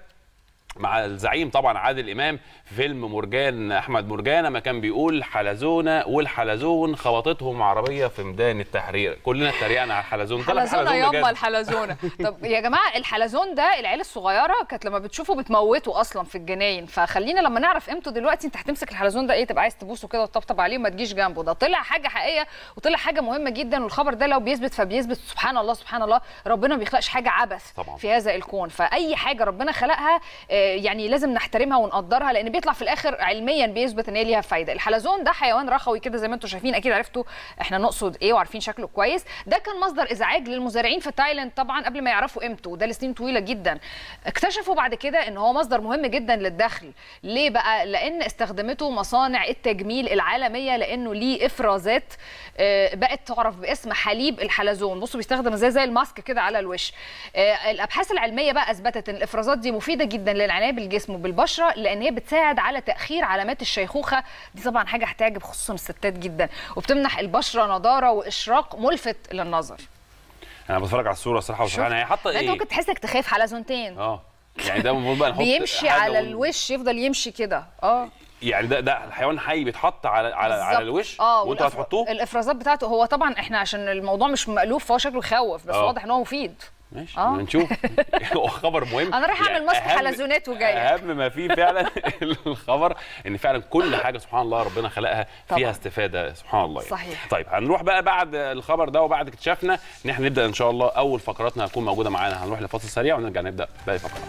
مع الزعيم طبعا عادل امام في فيلم مرجان احمد مرجان لما كان بيقول حلزونه والحلزون خبطتهم عربيه في ميدان التحرير كلنا اتريقنا على الحلزون طلع حلزونه الحلزون ياما بجد. الحلزونه طب يا جماعه الحلزون ده العيال الصغيره كانت لما بتشوفه بتموته اصلا في الجناين فخلينا لما نعرف قيمته دلوقتي انت هتمسك الحلزون ده ايه تبقى عايز تبوسه كده وتطبطب عليه وما تجيش جنبه ده طلع حاجه حقيقيه وطلع حاجه مهمه جدا والخبر ده لو بيثبت فبيثبت سبحان الله سبحان الله ربنا ما بيخلقش حاجه عبث طبعاً. في هذا الكون فاي حاجه ربنا خلقها آه، يعني لازم نحترمها ونقدرها لان بيطلع في الاخر علميا بيثبت ان هي ليها فايده الحلزون ده حيوان رخوي كده زي ما انتم شايفين اكيد عرفتوا احنا نقصد ايه وعارفين شكله كويس ده كان مصدر ازعاج للمزارعين في تايلاند طبعا قبل ما يعرفوا قيمته وده لسنين طويله جدا اكتشفوا بعد كده ان هو مصدر مهم جدا للدخل ليه بقى لان استخدمته مصانع التجميل العالميه لانه ليه افرازات آه، بقت تعرف باسم حليب الحلزون بصوا بيستخدم زي زي الماسك كده على الوش آه، الابحاث العلميه بقى اثبتت ان الافرازات دي مفيده جدا للعنايه بالجسم وبالبشره لان هي بتساعد على تاخير علامات الشيخوخه دي طبعا حاجه هتعجب خصوصا الستات جدا وبتمنح البشره نضاره واشراق ملفت للنظر انا بتفرج على الصوره الصراحه وصراحه هي حاطه ده انت ايه ممكن تحس انك تخاف حلزونتين اه يعني ده المفروض بقى نحط بيمشي حاجة على ون- الوش يفضل يمشي كده اه يعني ده ده الحيوان حي بيتحط على على على بالظبط. الوش اه وانتوا والأف- هتحطوه الافرازات بتاعته هو طبعا احنا عشان الموضوع مش مألوف فهو شكله يخوف بس آه. واضح ان هو مفيد ماشي آه. نشوف هو خبر مهم أنا رايحة أعمل ماسك أهم- حلزونات وجاية. اهم ما فيه فعلا الخبر ان فعلا كل حاجه سبحان الله ربنا خلقها طبعاً. فيها استفاده سبحان الله يعني. صحيح. طيب هنروح بقى بعد الخبر ده وبعد اكتشافنا ان احنا نبدا ان شاء الله اول فقراتنا هتكون موجوده معانا هنروح لفاصل سريع ونرجع نبدا باقي فقرات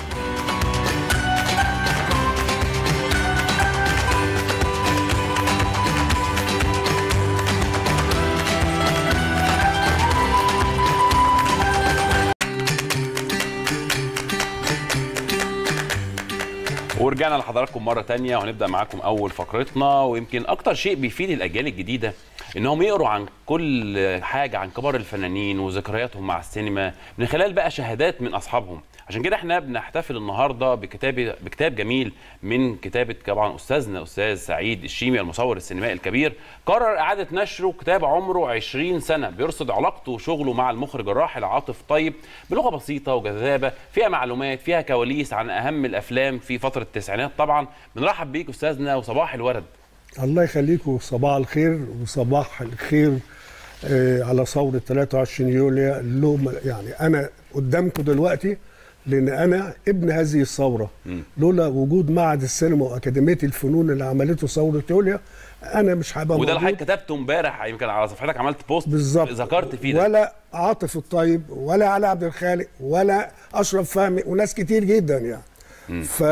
ورجعنا لحضراتكم مرة تانية وهنبدأ معاكم أول فقرتنا ويمكن أكتر شيء بيفيد الأجيال الجديدة إنهم يقروا عن كل حاجة عن كبار الفنانين وذكرياتهم مع السينما من خلال بقى شهادات من أصحابهم عشان كده احنا بنحتفل النهارده بكتاب بكتاب جميل من كتابه طبعا استاذنا استاذ سعيد الشيمي المصور السينمائي الكبير قرر اعاده نشره كتاب عمره 20 سنه بيرصد علاقته وشغله مع المخرج الراحل عاطف طيب بلغه بسيطه وجذابه فيها معلومات فيها كواليس عن اهم الافلام في فتره التسعينات طبعا بنرحب بيك استاذنا وصباح الورد الله يخليكم صباح الخير وصباح الخير آه، على ثورة 23 يوليو اللي هم- يعني أنا قدامكم دلوقتي لأن أنا ابن هذه الثورة لولا وجود معهد السينما وأكاديمية الفنون اللي عملته ثورة يوليو أنا مش هبقى وده اللي موجود. حضرتك كتبته امبارح يمكن على صفحتك عملت بوست بالظبط ذكرت فيه ده ولا عاطف الطيب ولا علي عبد الخالق ولا اشرف فهمي وناس كتير جدا يعني ف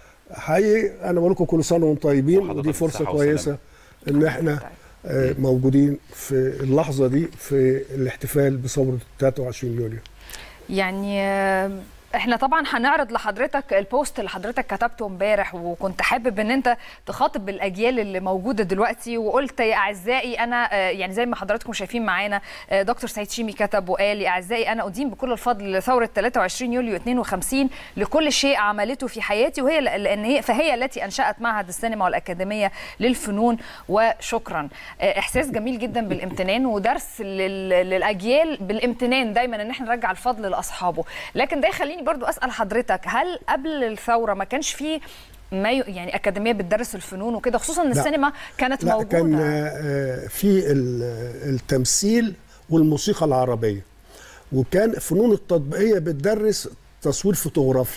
حقيقي انا بقول لكم كل سنه وانتم طيبين وحضرتك ودي فرصه بالصحة كويسه ان احنا آه، موجودين في اللحظه دي في الاحتفال بثوره 23 يوليو يعني آه، احنا طبعا هنعرض لحضرتك البوست اللي حضرتك كتبته امبارح وكنت حابب ان انت تخاطب الاجيال اللي موجوده دلوقتي وقلت يا اعزائي انا آه، يعني زي ما حضراتكم شايفين معانا آه، دكتور سعيد شيمي كتب وقال يا اعزائي انا ادين بكل الفضل لثوره 23 يوليو 52 لكل شيء عملته في حياتي وهي لان هي فهي التي انشات معهد السينما والاكاديميه للفنون وشكرا آه، احساس جميل جدا بالامتنان ودرس لل- للاجيال بالامتنان دايما ان احنا نرجع الفضل لاصحابه لكن ده يخليني برضو اسال حضرتك هل قبل الثوره ما كانش في ما ي... يعني اكاديميه بتدرس الفنون وكده خصوصا ان لا. السينما كانت لا موجوده كان آه، في ال- التمثيل والموسيقى العربيه وكان فنون التطبيقيه بتدرس تصوير فوتوغرافي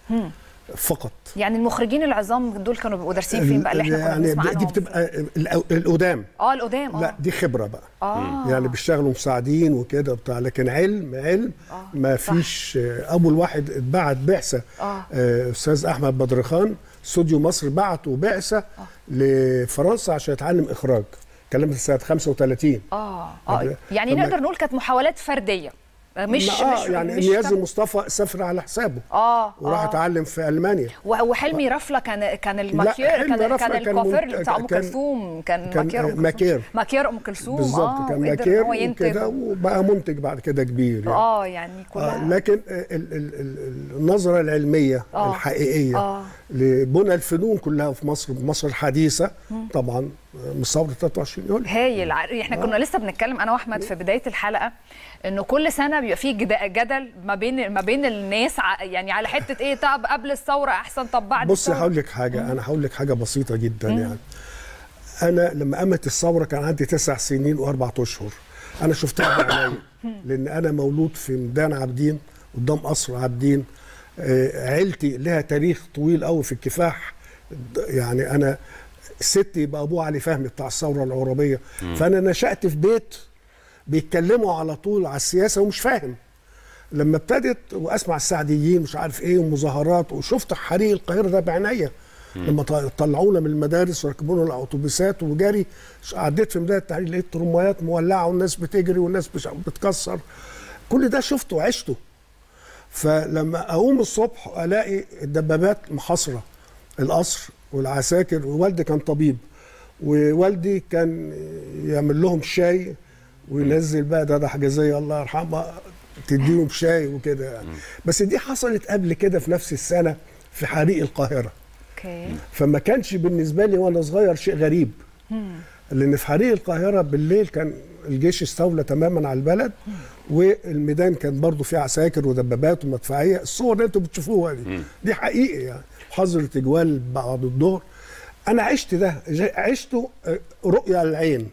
فقط يعني المخرجين العظام دول كانوا بيبقوا دارسين فين بقى اللي احنا كنا يعني بنسمع دي عنهم بتبقى الأو- القدام اه القدام اه لا دي خبره بقى آه. يعني بيشتغلوا مساعدين وكده بتاع لكن علم علم ما فيش آه، اول واحد اتبعت بعثه آه. آه، استاذ احمد بدرخان استوديو مصر بعتوا بعثه لفرنسا عشان يتعلم اخراج الكلام ده سنه 35 اه اه طب- يعني طب ما- نقدر نقول كانت محاولات فرديه مش ما- آه مش يعني مش نيازي تم- مصطفى سافر على حسابه اه وراح آه. اتعلم في المانيا و- وحلمي رفله كان كان الماكير حلمي كان رفلة كان كان الكوافير منت- بتاع ام كان- كلثوم كان, كان ماكير أم كلثوم. ماكير. ماكير ام كلثوم بالظبط آه كان وقدر إن ماكير هو ينتج. وكده وبقى منتج بعد كده كبير يعني. اه يعني كلها آه لكن ال ال ال النظرة العلمية آه. الحقيقية آه. لبنى الفنون كلها في مصر مصر الحديثة طبعا من ثورة 23 يوليو هايل ع- احنا كنا لسه بنتكلم انا واحمد في بدايه الحلقه انه كل سنه بيبقى فيه جد- جدل ما بين ما بين الناس ع- يعني على حته ايه طب قبل الثوره احسن طب بعد بصي الثورة. هقول لك حاجة أنا هقول لك حاجة بسيطة جدا يعني أنا لما قامت الثورة كان عندي تسع سنين وأربعة أشهر أنا شفتها بعيني لأن أنا مولود في ميدان عابدين قدام قصر عابدين آه، عيلتي لها تاريخ طويل قوي في الكفاح يعني أنا ستي يبقى أبوه علي فهمي بتاع الثورة العربية فأنا نشأت في بيت بيتكلموا على طول على السياسة ومش فاهم لما ابتدت واسمع السعديين مش عارف ايه ومظاهرات وشفت حريق القاهره ده بعينيا لما ط- طلعونا من المدارس وركبونا الاتوبيسات وجري ش- عديت في ميدان التحرير لقيت ترميات مولعه والناس بتجري والناس مش بتكسر كل ده شفته وعشته فلما اقوم الصبح الاقي الدبابات محاصره القصر والعساكر ووالدي كان طبيب ووالدي كان يعمل لهم شاي وينزل بقى ده ده حجازيه الله يرحمها تديهم شاي وكده يعني بس دي حصلت قبل كده في نفس السنه في حريق القاهره اوكي فما كانش بالنسبه لي وانا صغير شيء غريب لان في حريق القاهره بالليل كان الجيش استولى تماما على البلد والميدان كان برضو فيه عساكر ودبابات ومدفعيه الصور اللي انتوا بتشوفوها دي دي حقيقي يعني حظر تجوال بعد الظهر انا عشت ده ج- عشته آه، رؤيه العين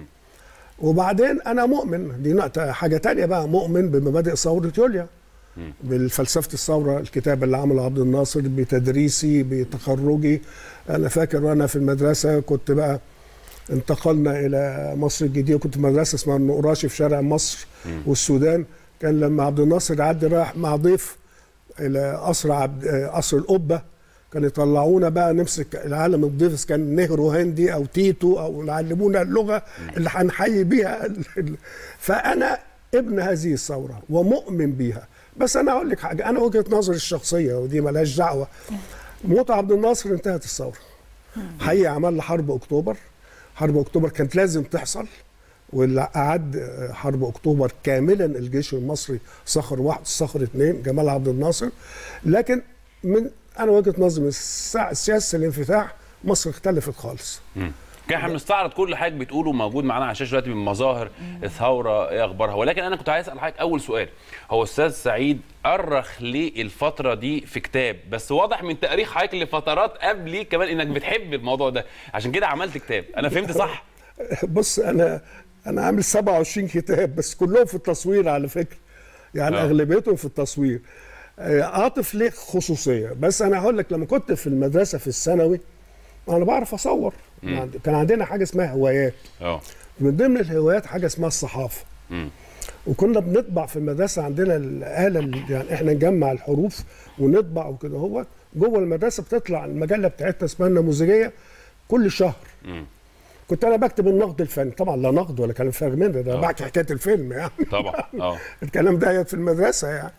وبعدين انا مؤمن دي نقطة حاجه تانية بقى مؤمن بمبادئ ثوره يوليا بالفلسفه الثوره الكتاب اللي عمله عبد الناصر بتدريسي بتخرجي انا فاكر وانا في المدرسه كنت بقى انتقلنا الى مصر الجديده كنت في مدرسه اسمها النقراشي في شارع مصر والسودان كان لما عبد الناصر عدى راح مع ضيف الى قصر عبد آه، قصر القبه كانوا يطلعونا بقى نمسك العالم الضيف كان نهرو هندي او تيتو او يعلمونا اللغه اللي هنحيي بيها ال- ال- فانا ابن هذه الثوره ومؤمن بيها بس انا اقول لك حاجه انا وجهه نظري الشخصيه ودي ملهاش دعوه موت عبد الناصر انتهت الثوره حقيقي عمل حرب اكتوبر حرب اكتوبر كانت لازم تحصل واللي أعد حرب أكتوبر كاملا الجيش المصري صخر واحد صخر اثنين جمال عبد الناصر لكن من أنا وجهة نظري من السا- سياسة الانفتاح مصر اختلفت خالص كان احنا بنستعرض كل حاجه بتقوله موجود معانا على الشاشه دلوقتي من مظاهر الثوره ايه اخبارها ولكن انا كنت عايز اسال حضرتك اول سؤال هو استاذ سعيد ارخ ليه الفتره دي في كتاب بس واضح من تاريخ حضرتك لفترات قبلي كمان انك بتحب الموضوع ده عشان كده عملت كتاب انا فهمت صح بص أنا أنا عامل 27 كتاب بس كلهم في التصوير على فكرة يعني آه. أغلبيتهم في التصوير آه، عاطف ليه خصوصية بس أنا هقول لك لما كنت في المدرسة في الثانوي أنا بعرف أصور كان عندنا حاجة اسمها هوايات اه من ضمن الهوايات حاجه اسمها الصحافه مم. وكنا بنطبع في المدرسه عندنا الاله اللي يعني احنا نجمع الحروف ونطبع وكده هو جوه المدرسه بتطلع المجله بتاعتنا اسمها النموذجيه كل شهر مم. كنت انا بكتب النقد الفني طبعا لا نقد ولا كلام فارغ من ده ده آه. بحكي حكايه الفيلم يعني طبعا اه الكلام ده في المدرسه يعني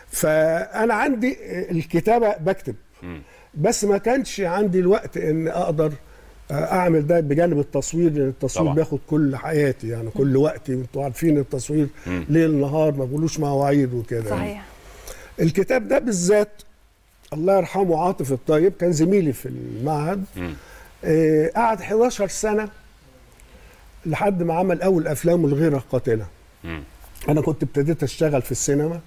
فانا عندي الكتابه بكتب بس ما كانش عندي الوقت ان اقدر اعمل ده بجانب التصوير لان التصوير طبعا. بياخد كل حياتي يعني كل وقتي وانتوا عارفين التصوير ليل نهار ما بقولوش مواعيد وكده يعني. صحيح الكتاب ده بالذات الله يرحمه عاطف الطيب كان زميلي في المعهد آه قعد 11 سنه لحد ما عمل اول افلامه الغير قاتله مم. انا كنت ابتديت اشتغل في السينما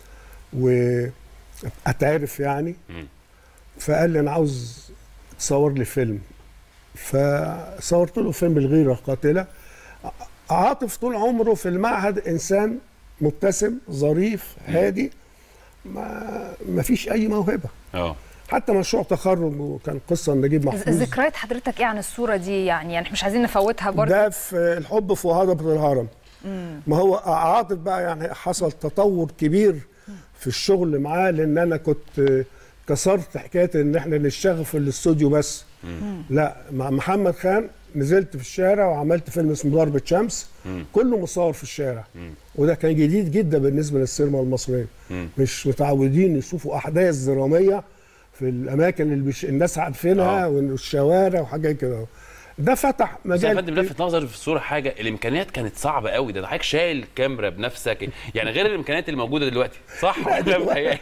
واتعرف يعني مم. فقال لي انا عاوز تصور لي فيلم فصورت له فيلم الغيره القاتله عاطف طول عمره في المعهد انسان مبتسم ظريف هادي ما ما فيش اي موهبه اه حتى مشروع تخرج وكان قصه نجيب محفوظ ذكريات حضرتك ايه عن الصوره دي يعني يعني احنا مش عايزين نفوتها برضه ده في الحب في هضبة الهرم ما هو عاطف بقى يعني حصل تطور كبير في الشغل معاه لان انا كنت كسرت حكايه ان احنا نشتغل في الاستوديو بس لا مع محمد خان نزلت في الشارع وعملت فيلم اسمه ضربة شمس كله مصور في الشارع وده كان جديد جدا بالنسبة للسينما المصرية مش متعودين يشوفوا أحداث درامية في الأماكن اللي بش... الناس عارفينها آه. والشوارع وحاجات كده ده فتح بس يا مجال فندم لفت نظري في الصوره حاجه الامكانيات كانت صعبه قوي ده ده حضرتك شايل الكاميرا بنفسك يعني غير الامكانيات اللي موجوده دلوقتي صح ولا متهيألي؟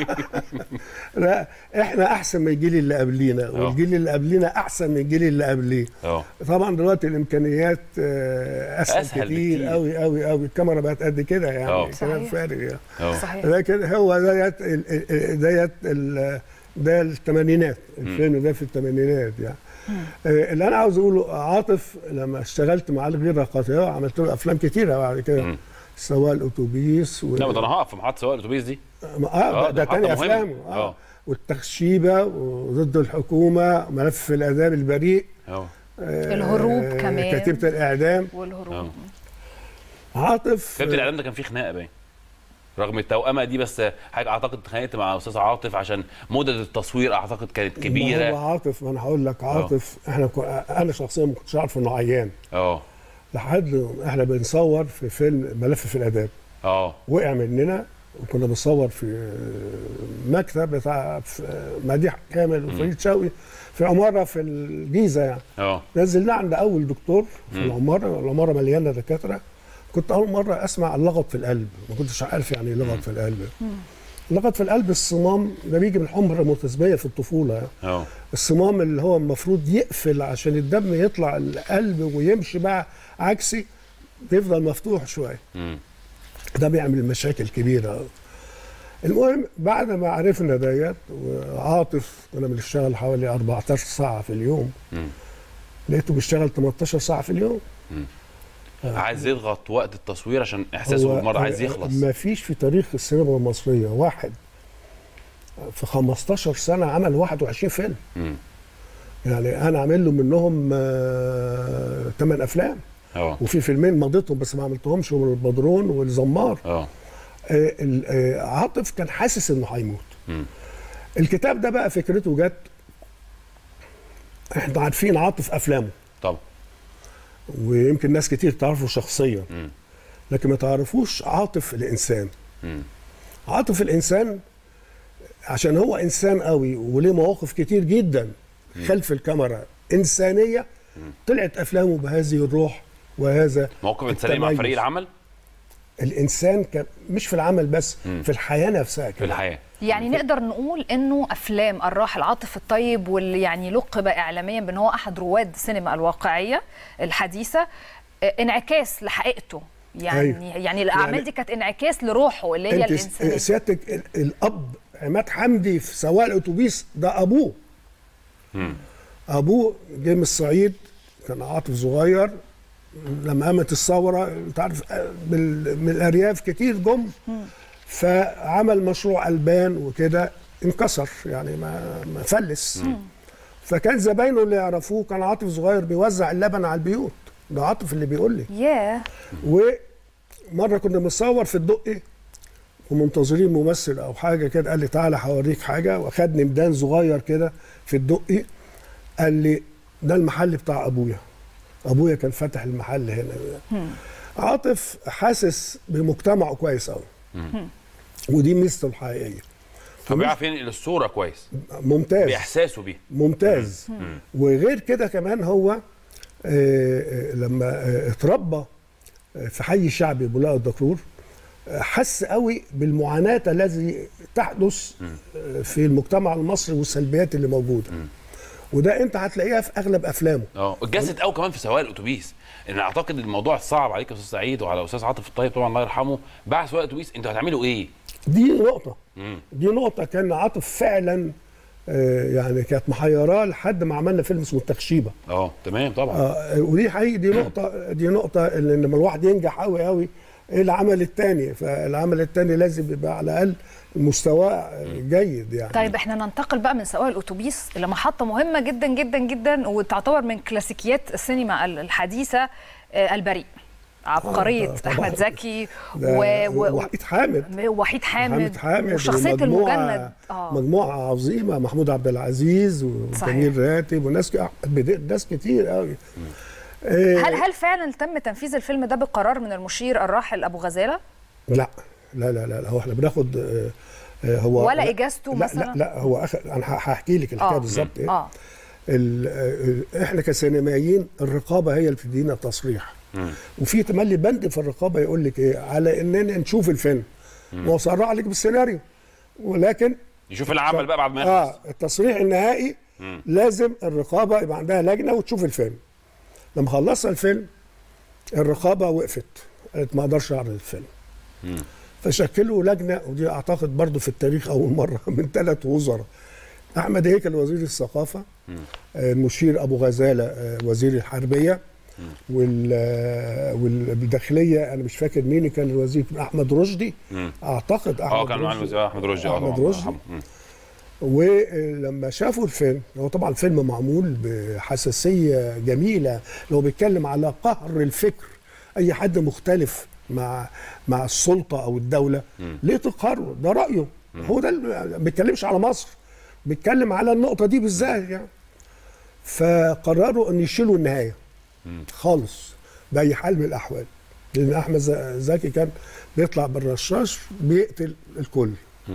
لا احنا احسن من الجيل اللي قبلينا آه. والجيل اللل قبلينا احسن من الجيل اللي قبليه اه طبعا دلوقتي الامكانيات آه، اسهل, أسهل كتير بكتير. قوي قوي قوي الكاميرا بقت قد كده آه. يعني كلام صحيح. فارغ يعني اه صحيح لكن هو ديت ال- ال- ديت ال- ده الثمانينات الفيلم ده في الثمانينات يعني آه، اللي انا عاوز اقوله عاطف لما اشتغلت معاه الغير قاطعه عملت له افلام كتيره بعد كده مم. سواء الاتوبيس و... لا ما ده انا هقف في محطه سواق الاتوبيس دي اه, آه، ده, ده ده تاني محطة مهمة. افلامه آه. اه والتخشيبه وضد الحكومه ملف الاداب البريء اه آه، الهروب كمان. كتيبه الاعدام والهروب عاطف كتابه الاعلام ده كان فيه خناقه باين رغم التوأمه دي بس حاجه اعتقد اتخانقت مع استاذ عاطف عشان مدد التصوير اعتقد كانت ما هو كبيره عاطف ما انا هقول لك عاطف احنا كو... انا شخصيا ما كنتش عارف انه عيان اه لحد احنا بنصور في فيلم ملف في الاداب اه وقع مننا وكنا بنصور في مكتب بتاع في مديح كامل وفريد شوقي في عماره في الجيزه يعني اه نزلنا عند اول دكتور في العماره العماره مليانه دكاتره كنت اول مره اسمع اللغط في القلب ما كنتش عارف يعني ايه لغط في القلب اللغط في القلب الصمام ده بيجي من حمره متسبيه في الطفوله يعني. اه الصمام اللي هو المفروض يقفل عشان الدم يطلع القلب ويمشي بقى عكسي بيفضل مفتوح شويه مم. ده بيعمل مشاكل كبيره المهم بعد ما عرفنا ديت وعاطف كنا بنشتغل حوالي 14 ساعه في اليوم مم. لقيته بيشتغل 18 ساعه في اليوم عايز يضغط وقت التصوير عشان احساسه بالمرض عايز يخلص ما فيش في تاريخ السينما المصريه واحد في 15 سنه عمل 21 فيلم مم. يعني انا عامل له منهم 8 افلام اه وفي فيلمين مضيتهم بس ما عملتهمش هم البدرون والزمار اه آه، ال- آه، عاطف كان حاسس انه هيموت مم. الكتاب ده بقى فكرته جت احنا عارفين عاطف افلامه طبعا ويمكن ناس كتير تعرفه شخصيا مم. لكن ما تعرفوش عاطف الانسان مم. عاطف الانسان عشان هو انسان قوي وليه مواقف كتير جدا خلف الكاميرا انسانيه طلعت افلامه بهذه الروح وهذا موقف انساني مع التميز. فريق العمل الانسان ك... مش في العمل بس في الحياه نفسها في كده الحياه يعني نقدر نقول انه افلام الراحل عاطف الطيب واللي يعني لقب اعلاميا بان هو احد رواد السينما الواقعيه الحديثه آه، انعكاس لحقيقته يعني أيوة. يعني الاعمال يعني- دي كانت انعكاس لروحه اللي هي انت الانسانيه سيادتك ال- الاب عماد حمدي في سواق الاتوبيس ده ابوه مم. ابوه جه من الصعيد كان عاطف صغير لما قامت الثوره انت عارف آه، بال- من الارياف كتير جم فعمل مشروع البان وكده انكسر يعني ما ما فلس فكان زباينه اللي يعرفوه كان عاطف صغير بيوزع اللبن على البيوت ده عاطف اللي بيقول لي ياه ومره كنا بنصور في الدقي ومنتظرين ممثل او حاجه كده قال لي تعالى هوريك حاجه واخدني ميدان صغير كده في الدقي قال لي ده المحل بتاع ابويا ابويا كان فاتح المحل هنا عاطف حاسس بمجتمعه كويس قوي ودي ميزته الحقيقيه فبيعرف ينقل الصوره كويس ممتاز باحساسه بيها ممتاز وغير كده كمان هو آه، آه، لما آه، اتربى آه، في حي شعبي بولاق الدكرور آه، حس قوي بالمعاناة التي تحدث آه، في المجتمع المصري والسلبيات اللي موجودة وده انت هتلاقيها في اغلب افلامه اه اتجسد قوي كمان في سواق الاتوبيس ان اعتقد الموضوع صعب عليك يا استاذ سعيد وعلى استاذ عاطف الطيب طبعا الله يرحمه بعد سواق الاتوبيس انتوا هتعملوا ايه؟ دي نقطة مم. دي نقطة كان عاطف فعلا آه، يعني كانت محيراه لحد ما عملنا فيلم اسمه التخشيبه اه تمام طبعا آه ودي حقيقي دي نقطة دي نقطة اللي لما الواحد ينجح قوي قوي ايه العمل الثاني فالعمل الثاني لازم يبقى على الاقل مستواه جيد يعني طيب احنا ننتقل بقى من سواق الاتوبيس الى محطه مهمه جدا جدا جدا وتعتبر من كلاسيكيات السينما الحديثه آه، البريء عبقريه آه، طبعاً. احمد زكي ده و... و... وحيد حامد وحيد حامد, حامد حامد وشخصيه ومجموعة- المجند اه مجموعه عظيمه محمود عبد العزيز وجميل راتب وناس ك- بد- ناس كتير قوي هل هل فعلا تم تنفيذ الفيلم ده بقرار من المشير الراحل ابو غزاله لا لا لا لا, لا هو احنا بناخد آه، آه، هو ولا لا إجازته لا مثلاً؟ لا لا هو أخ... انا ه- هحكي لك الحكايه اه بالظبط ايه اه ال... آه، احنا كسينمائيين الرقابه هي اللي بتدينا التصريح وفي تملي بند في الرقابه يقول لك ايه على اننا نشوف الفيلم وصرح لك بالسيناريو ولكن يشوف العمل بقى بعد ما يخلص اه التصريح النهائي لازم الرقابه يبقى عندها لجنه وتشوف الفيلم لما خلصنا الفيلم الرقابه وقفت قالت ما اقدرش اعرض الفيلم فشكلوا لجنه ودي اعتقد برضو في التاريخ اول مره من ثلاث وزراء احمد هيكل وزير الثقافه آه، المشير ابو غزاله آه، وزير الحربيه وال آه، والداخليه انا مش فاكر مين كان الوزير احمد رشدي اعتقد احمد اه كان معاه رشدي. الوزير احمد رشدي اه أحمد طبعاً، الله رشدي. يرحمه. مم. ولما شافوا الفيلم هو طبعا الفيلم معمول بحساسيه جميله لو بيتكلم على قهر الفكر اي حد مختلف مع مع السلطه او الدوله ليه تقهره ده رايه هو ده اللي- ما بيتكلمش على مصر بيتكلم على النقطه دي بالذات يعني فقرروا ان يشيلوا النهايه خالص باي حال من الاحوال لان احمد ز- زكي كان بيطلع بالرشاش بيقتل الكل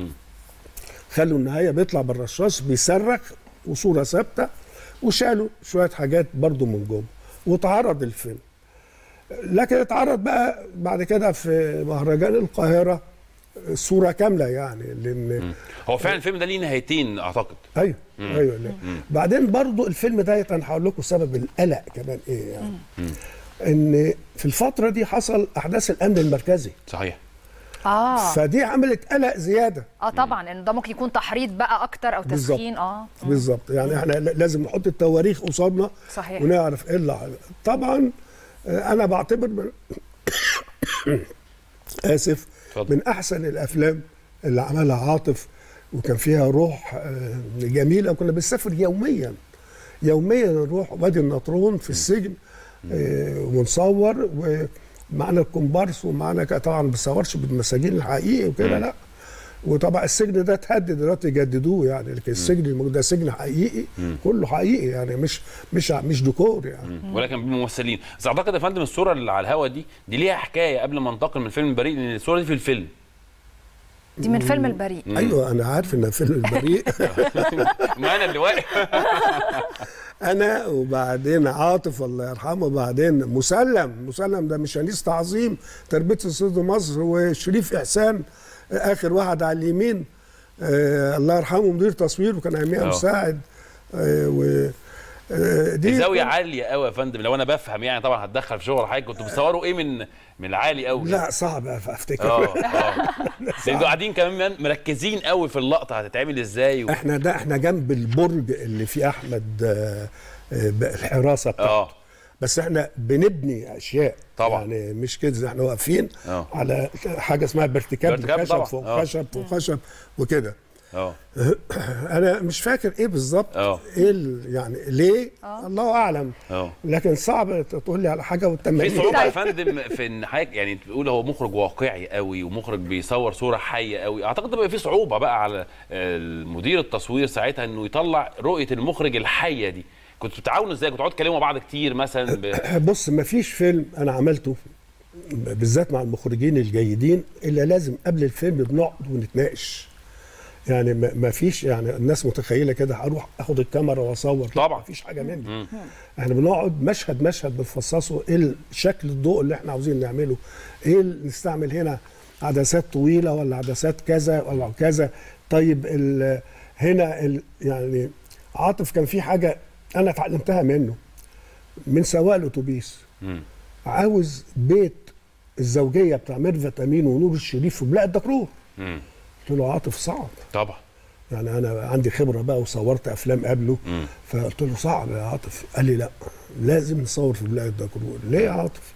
خلوا النهايه بيطلع بالرشاش بيصرخ وصوره ثابته وشالوا شويه حاجات برضو من جوه واتعرض الفيلم لكن اتعرض بقى بعد كده في مهرجان القاهره صوره كامله يعني لان هو فعلا الفيلم ده ليه نهايتين اعتقد ايوه ايوه لا. بعدين برضو الفيلم ده انا هقول لكم سبب القلق كمان ايه يعني ان في الفتره دي حصل احداث الامن المركزي صحيح اه فدي عملت قلق زياده اه طبعا ان ده ممكن يكون تحريض بقى اكتر او بالظبط. تسخين اه بالظبط يعني احنا ل- لازم نحط التواريخ قصادنا صحيح. ونعرف ايه اللي حصل. طبعا آه، انا بعتبر من اسف اتفضل. من احسن الافلام اللي عملها عاطف وكان فيها روح آه، جميله وكنا بنسافر يوميا يوميا نروح وادي النطرون في السجن آه، ونصور ومعنا الكومبارس ومعنا ك- طبعا ما بنصورش بالمساجين الحقيقي وكده لا وطبعا السجن ده اتهدد دلوقتي يجددوه يعني لكن السجن الموجود ده سجن حقيقي كله حقيقي يعني مش مش مش ديكور يعني ولكن بممثلين بس اعتقد يا فندم الصوره اللي على الهوا دي دي ليها حكايه قبل ما انتقل من فيلم بريء لان الصوره دي في الفيلم دي من فيلم البريء ايوه انا عارف ان فيلم البريء ما انا اللي واقف انا وبعدين عاطف الله يرحمه وبعدين مسلم مسلم ده مش انيس تعظيم تربيه الصيد مصر وشريف احسان اخر واحد على اليمين آه الله يرحمه مدير تصوير وكان اياميها آه. مساعد آه و آه دي الزاويه عاليه قوي يا فندم لو انا بفهم يعني طبعا هتدخل في شغل حضرتك كنتوا بتصوروا ايه من من العالي قوي لا صعب افتكر اه اه لان انتوا قاعدين كمان مركزين قوي في اللقطه هتتعمل ازاي و... احنا ده احنا جنب البرج اللي فيه احمد آه، آه، الحراسه بتاعته اه بس احنا بنبني اشياء طبعا. يعني مش كده احنا واقفين اه. على حاجه اسمها بارتكاب بارتكاب خشب طبعا. فوق اه. خشب فوق خشب وكده اه انا مش فاكر ايه بالظبط اه. ايه ال- يعني ليه الله اعلم اه لكن صعب تقول لي على حاجه في والتمارين صعوبه يا فندم في ان حضرتك يعني تقول هو مخرج واقعي قوي ومخرج بيصور صوره حيه قوي اعتقد ده بقى في صعوبه بقى على المدير التصوير ساعتها انه يطلع رؤيه المخرج الحيه دي كنتوا بتتعاونوا ازاي كنتوا تقعدوا تكلموا بعض كتير مثلا ب... بص ما فيش فيلم انا عملته بالذات مع المخرجين الجيدين الا لازم قبل الفيلم بنقعد ونتناقش يعني ما ما فيش يعني الناس متخيله كده هروح اخد الكاميرا واصور لا، طبعا. ما فيش حاجه من دي احنا بنقعد مشهد مشهد بنفصصه ايه شكل الضوء اللي احنا عاوزين نعمله ايه اللي نستعمل هنا عدسات طويله ولا عدسات كذا ولا كذا طيب ال هنا ال يعني عاطف كان في حاجه انا اتعلمتها منه من سواق الاتوبيس مم. عاوز بيت الزوجيه بتاع ميرفت امين ونور الشريف في بلاد دكرور مم. قلت له عاطف صعب طبعا يعني انا عندي خبره بقى وصورت افلام قبله مم. فقلت له صعب يا عاطف قال لي لا لازم نصور في بلاد دكرور ليه يا عاطف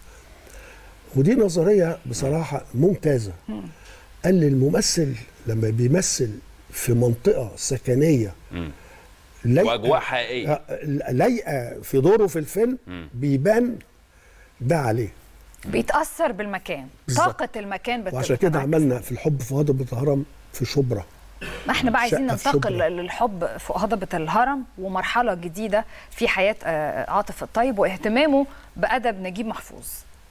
ودي نظريه بصراحه ممتازه قال لي الممثل لما بيمثل في منطقه سكنيه مم. لايقة- واجواء حقيقيه آه، لايقه في دوره في الفيلم مم. بيبان ده عليه بيتاثر بالمكان بالظبط. طاقه المكان بت... وعشان كده بتنعكس. عملنا في الحب في هضبة الهرم في شبرا ما احنا بقى عايزين شقة في ننتقل شبرا. للحب في هضبة الهرم ومرحلة جديدة في حياة آه، عاطف الطيب واهتمامه بأدب نجيب محفوظ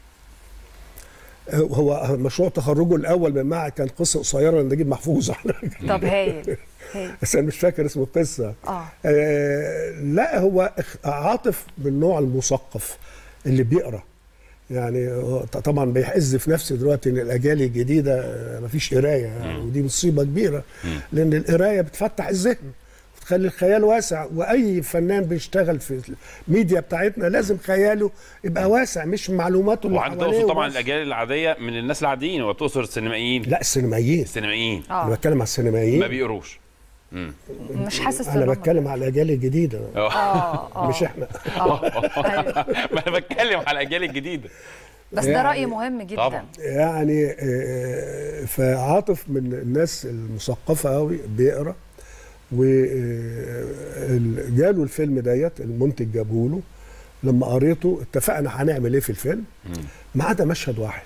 آه، هو مشروع تخرجه الاول من معهد كان قصه قصيره لنجيب محفوظ طب هايل هايل بس انا مش فاكر اسم القصه اه آه لا هو اخ- عاطف من النوع المثقف اللي بيقرا يعني هو ط- طبعا بيحز في نفسي دلوقتي ان الاجيال الجديده آه، مفيش قرايه يعني ودي مصيبه كبيره لان القرايه بتفتح الذهن بتخلي الخيال واسع واي فنان بيشتغل في الميديا بتاعتنا لازم خياله يبقى واسع مش معلوماته اللي وعندك حواليه تقصد طبعا وبس. الاجيال العاديه من الناس العاديين ولا بتقصد السينمائيين لا السينمائيين السينمائيين انا اه بتكلم على السينمائيين ما بيقروش مش حاسس انا إن هم- بتكلم على الاجيال الجديده اه اه اه مش احنا اه أيوة. ما انا بتكلم على الاجيال الجديده بس ده يعني- رأي مهم جدا طبعا. يعني آه، فعاطف من الناس المثقفه قوي بيقرا وجاله الفيلم ديت المنتج جابه له لما قريته اتفقنا هنعمل ايه في الفيلم ما عدا مشهد واحد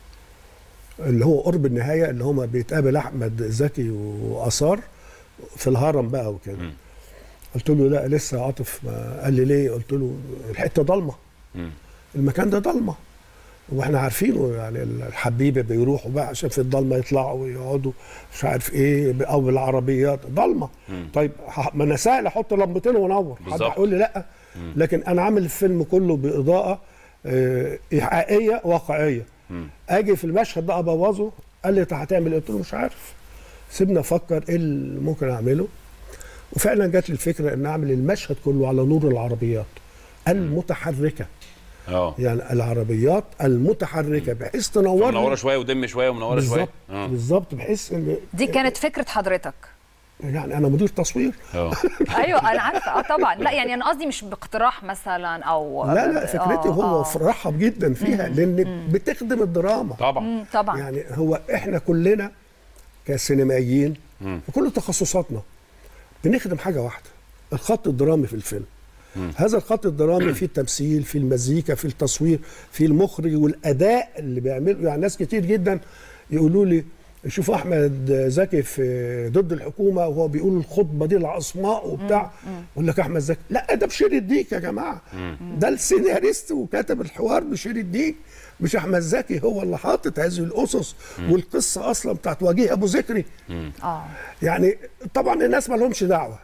اللي هو قرب النهايه اللي هما بيتقابل احمد زكي واثار في الهرم بقى وكده قلت له لا لسه عاطف ما قال لي ليه قلت له الحته ضلمه المكان ده ضلمه واحنا عارفينه يعني الحبيبه بيروحوا بقى عشان في الضلمه يطلعوا ويقعدوا مش عارف ايه او بالعربيات ضلمه طيب ه- ما انا سهل احط لمبتين وانور حد بالظبط. هيقول لي لا لكن انا عامل الفيلم كله باضاءه آه، ايحائيه واقعيه اجي في المشهد ده ابوظه قال لي انت هتعمل ايه قلت له مش عارف سيبني افكر ايه اللي ممكن اعمله وفعلا جات لي الفكره ان اعمل المشهد كله على نور العربيات المتحركه اه يعني العربيات المتحركه بحيث تنور لي- منوره شويه ودم شويه ومنوره شويه بالظبط اه بالظبط بحيث ان دي كانت فكرة حضرتك يعني انا مدير تصوير اه ايوه انا عارفه اه طبعا لا يعني انا قصدي مش باقتراح مثلا او لا لا فكرتي آه، هو آه. رحب جدا فيها لان بتخدم الدراما طبعا مم، طبعا يعني هو احنا كلنا كسينمائيين في كل تخصصاتنا بنخدم حاجه واحده الخط الدرامي في الفيلم هذا الخط الدرامي فيه التمثيل فيه المزيكا فيه التصوير فيه المخرج والاداء اللي بيعمله يعني ناس كتير جدا يقولوا لي شوفوا احمد زكي في ضد الحكومه وهو بيقول الخطبه دي العصماء وبتاع يقول لك احمد زكي لا ده بشير الديك يا جماعه ده السيناريست وكتب الحوار بشير الديك مش احمد زكي هو اللي حاطط هذه الاسس والقصه اصلا بتاعت وجيه ابو ذكري اه يعني طبعا الناس ما لهمش دعوه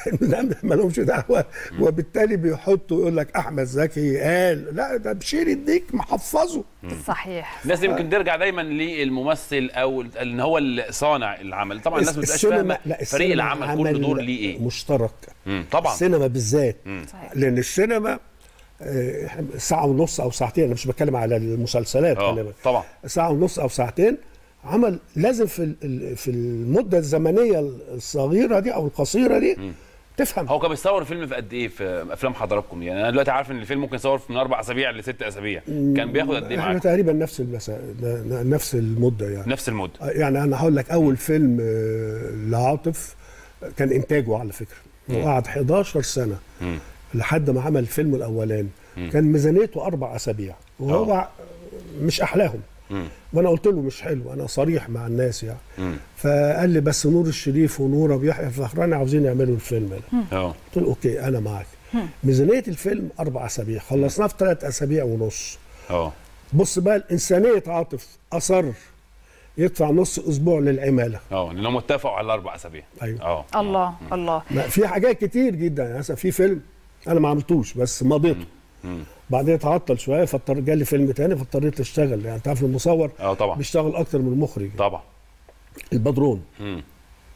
ما لهمش دعوه وبالتالي بيحطوا يقول لك احمد زكي قال لا ده بشير الديك محفظه صحيح الناس يمكن ترجع دايما للممثل او ان هو اللي صانع العمل طبعا الناس ما بتبقاش فاهمه فريق السينما العمل كل عمل دور ليه ايه مشترك مم، طبعا السينما بالذات صحيح. لان السينما آه، إحنا ساعه ونص او ساعتين انا مش بتكلم على المسلسلات خلي اه بالك. طبعا ساعه ونص او ساعتين عمل لازم في ال- ال- في المده الزمنيه الصغيره دي او القصيره دي تفهم هو كان بيصور فيلم في قد ايه في افلام حضراتكم يعني انا دلوقتي عارف ان الفيلم ممكن يصور من اربع اسابيع لست اسابيع كان بياخد قد ايه احنا معاكم تقريبا نفس المسا... نفس المده يعني نفس المده يعني انا هقول لك اول فيلم آه، لعاطف كان انتاجه على فكره وقعد 11 سنه لحد ما عمل الفيلم الاولاني كان ميزانيته اربع اسابيع وهو مش احلاهم وانا قلت له مش حلو انا صريح مع الناس يعني فقال لي بس نور الشريف ونور ابو يحيى الفخراني عاوزين يعملوا الفيلم ده اه قلت له اوكي انا معاك ميزانيه الفيلم اربع اسابيع خلصناه في ثلاث اسابيع ونص اه بص بقى الانسانيه عاطف اصر يدفع نص اسبوع للعماله اه لانهم اتفقوا على اربع اسابيع أيوة. اه الله الله ما في حاجات كتير جدا يعني مثلا في فيلم انا ما عملتوش بس مضيته بعدين اتعطل شويه فاضطر جالي فيلم تاني فاضطريت اشتغل يعني انت عارف المصور اه طبعا بيشتغل اكتر من المخرج طبعا البدرون مم.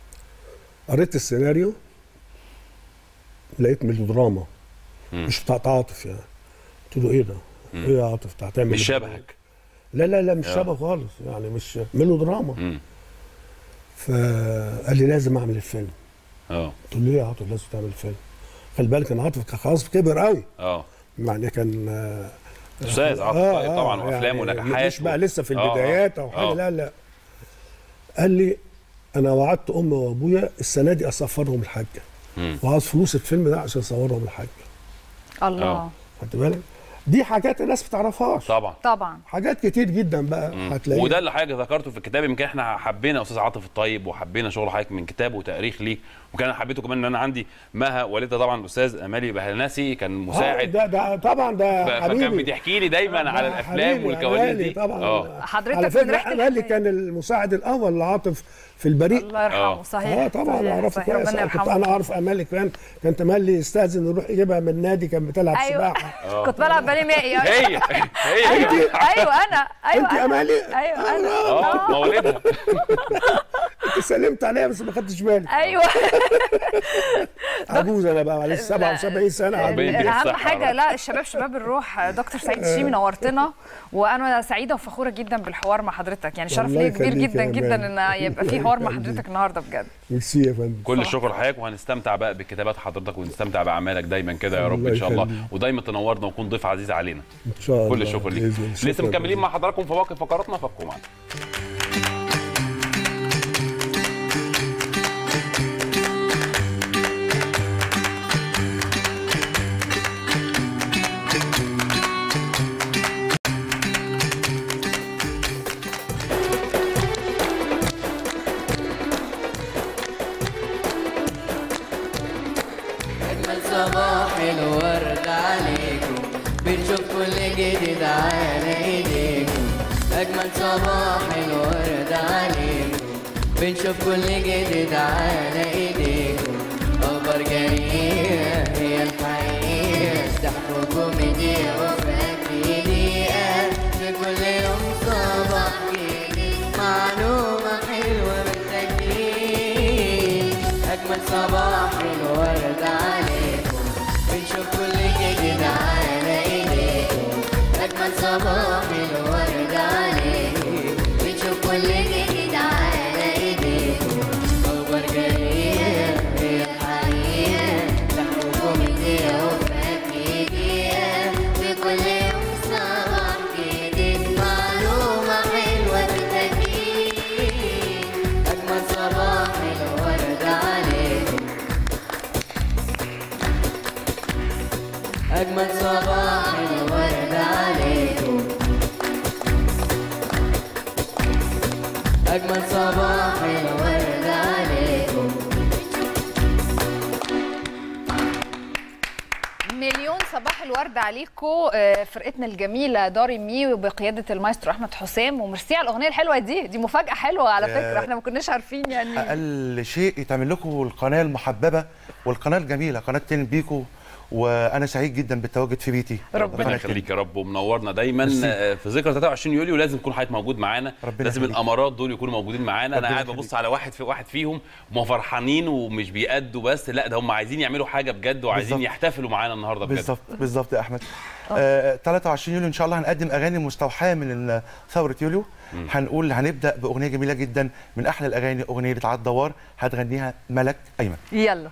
قريت السيناريو لقيت ميلودراما مش بتاعت عاطف يعني قلت له ايه ده؟ ايه يا عاطف انت هتعمل مش إيه؟ شبهك لا لا لا مش شبه خالص يعني مش ميلودراما مم. فقال لي لازم اعمل الفيلم اه قلت له ليه يا عاطف لازم تعمل فيلم خلي بالك ان عاطف كان خلاص كبر قوي اه يعني كان آه، استاذ عاطف آه، طيب آه، طبعا وافلام يعني ونجاحات مش بقى لسه في آه، آه. البدايات او حاجه آه. لا لا قال لي انا وعدت امي وابويا السنه دي اسافرهم الحجه مم. وعاوز فلوس الفيلم ده عشان اصورهم الحجه الله آه. خدت بالك دي حاجات الناس ما بتعرفهاش طبعا طبعا حاجات كتير جدا بقى هتلاقيها وده اللي حضرتك ذكرته في الكتاب يمكن احنا حبينا استاذ عاطف الطيب وحبينا شغل حضرتك من كتاب وتاريخ ليه وكان حبيته كمان ان انا عندي مها والدها طبعا الاستاذ امالي بهلنسي كان آه، مساعد ده ده طبعا ده ف- فكان حبيبي بتحكي لي دايما على ده الافلام حبيبي، والكواليس أمالي دي طبعا اه حضرتك على من فكره ريحة امالي الحكاية. كان المساعد الاول لعاطف في البريء الله يرحمه آه. صحيح اه طبعا صحيح، اعرفه صحيح. كويس ربنا كنت يرحمه انا اعرف امالي كان كان تملي يستاذن يروح يجيبها من النادي كان بتلعب ايوه سباحه كنت بلعب بالي مائي هي هي ايوه ايوه انا ايوه انت أنا. امالي ايوه انا اه مولدها انت سلمت عليها بس ما خدتش بالي ايوه عجوز انا بقى معلش 77 سنه عجوز. ربنا يديك اهم الصحة حاجه يا رب. لا الشباب شباب الروح دكتور سعيد الشيمي نورتنا وانا سعيده وفخوره جدا بالحوار مع حضرتك يعني شرف الله ليا كبير يخليك جدا يا جدا أمان. ان يبقى في حوار مع حضرتك النهارده بجد ميرسي يا فندم كل الشكر لحضرتك وهنستمتع بقى بكتابات حضرتك ونستمتع باعمالك دايما كده يا رب الله ان شاء الله يخليك. ودايما تنورنا وكون ضيف عزيز علينا ان شاء الله كل الشكر ليك بإذن الله. لسه شكراً مكملين جزيلاً. مع حضراتكم في باقي فقراتنا فابقوا معنا أجمل صباح الورد عليكم بنشوف كل جديد على ايديكم أجمل صباح الورد عليكم بنشوف كل جديد على ايديكم أخبار جريئة هي الحقيقة ضحك كوميديا وفاك دقيقة في كل يوم صباح جديد معلومة حلوة بالتأكيد أجمل صباح الورد عليكم بنشوف كل جديد على إيديكم أجمل صباح الورد عليكم بنشوف كل جديد على إيديكم أخبار جريئة هي الحقيقة ضحككم إيديا وفاك إيديا في كل يوم صباح جديد معلومة حلوة بالتأكيد أجمل صباح الورد عليكم أجمل صباح الورد عليكم أجمل صباح الورد عليكم مليون صباح الورد عليكم آه، فرقتنا الجميله داري مي بقياده المايسترو احمد حسام وميرسي على الاغنيه الحلوه دي دي مفاجاه حلوه على فكره احنا ما كناش عارفين يعني اقل شيء يتعمل لكم القناه المحببه والقناه الجميله قناه تين بيكو وانا سعيد جدا بالتواجد في بيتي ربنا يخليك يا رب ومنورنا دايما ميرسي. آه، في ذكرى 23 يوليو لازم يكون حضرتك موجود معانا ربنا لازم يخليك. الامارات دول يكونوا موجودين معانا انا ربنا قاعد يخليك. ببص على واحد في واحد فيهم هم فرحانين ومش بيأدوا بس لا ده هم عايزين يعملوا حاجه بجد وعايزين بالظبط. يحتفلوا معانا النهارده بجد بالظبط بالظبط يا احمد آه 23 يوليو ان شاء الله هنقدم اغاني مستوحاه من ال- ثوره يوليو هنقول هنبدا باغنيه جميله جدا من احلى الاغاني اغنيه على الدوار هتغنيها ملك ايمن يلا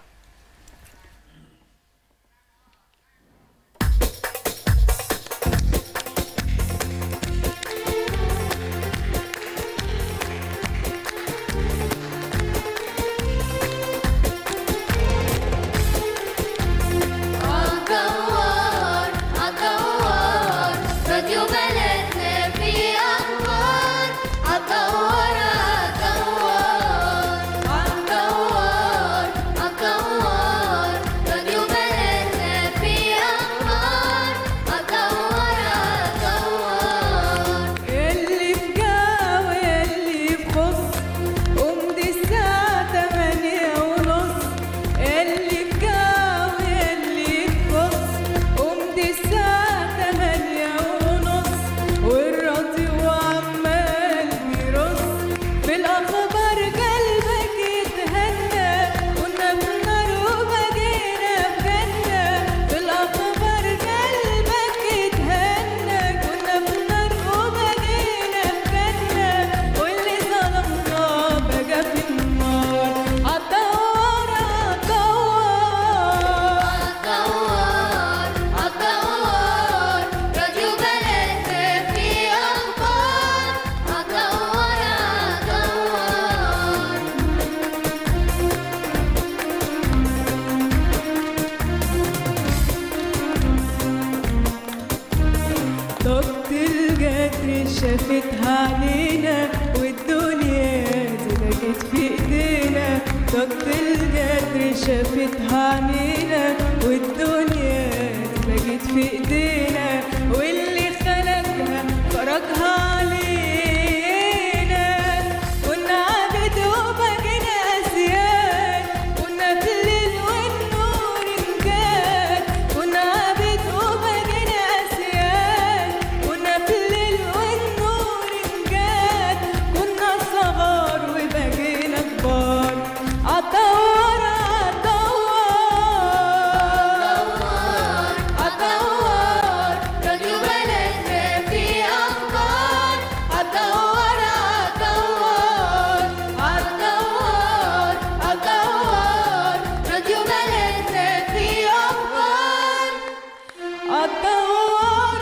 عالدوار عالدوار راديو بلدنا فيه أخبار عالدوار عالدوار عالدوار عالدوار علينا والدنيا دي بقت في ايدينا طاقة القدر شافتها علينا والدنيا دي بقت في ايدينا واللي خلقها فرجها علينا كنا عبد وبقينا أزياد كنا في الليل والنور انجاد كنا عبد وبقينا أزياد كنا في الليل والنور انجاد كنا صغار وبقينا كبار عطور عطور عطور راديو بلدنا في أخبار عطور عطور عطور عطور راديو بلدنا في أخبار عطور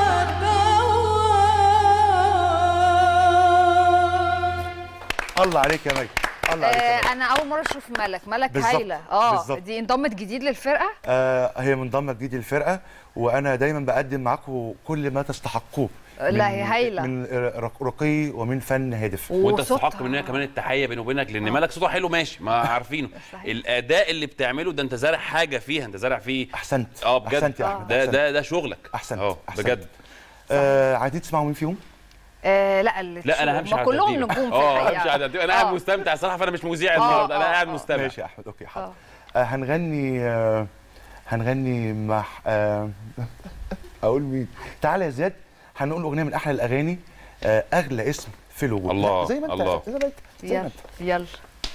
عطور الله عليك يا مي الله عليك يا مي. آه انا اول مره اشوف ملك ملك بالظبط، هايله اه بالظبط. دي انضمت جديد للفرقه آه هي منضمه جديد للفرقه وانا دايما بقدم معاكم كل ما تستحقوه لا، من- هي هايلة. من رق- رقي ومن فن هادف وانت وصوتها. تستحق مننا كمان التحيه بيني وبينك لان مالك صوتها حلو ماشي ما عارفينه الاداء اللي بتعمله ده انت زارع حاجه فيها انت زارع فيه احسنت اه بجد احسنت يا احمد ده أحسنت. ده ده شغلك احسنت اه أحسنت. بجد آه عايزين تسمعوا مين فيهم آه لا اللي لا انا همشي ما على كلهم الترتيب. نجوم في اه الحقيقه همشي على الترتيب. انا قاعد آه. مستمتع صراحه فانا مش مذيع آه، النهارده انا آه، قاعد آه. مستمع ماشي يا احمد اوكي حاضر آه هنغني آه هنغني مع آه اقول مين تعالى يا زياد هنقول اغنيه من احلى الاغاني آه اغلى اسم في الوجود الله، لا، زي ما انت الله. زي ما انت زي ما يلا انت يلا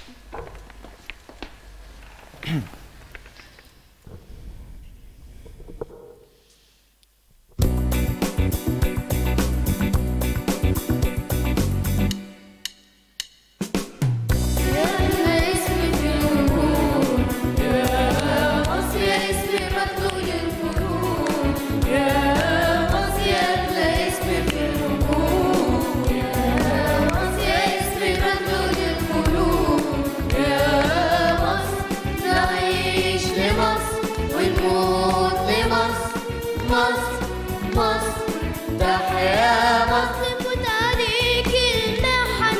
يا اسم في الوجود يا مصر يا اسم مقتول القلوب يا مصر يا أغلى اسم في الوجود يا مصر يا اسم مقتول القلوب يا مصر نعيش لمصر ونموت لمصر مصر مصر تحيا مصر تفوت عليك المحن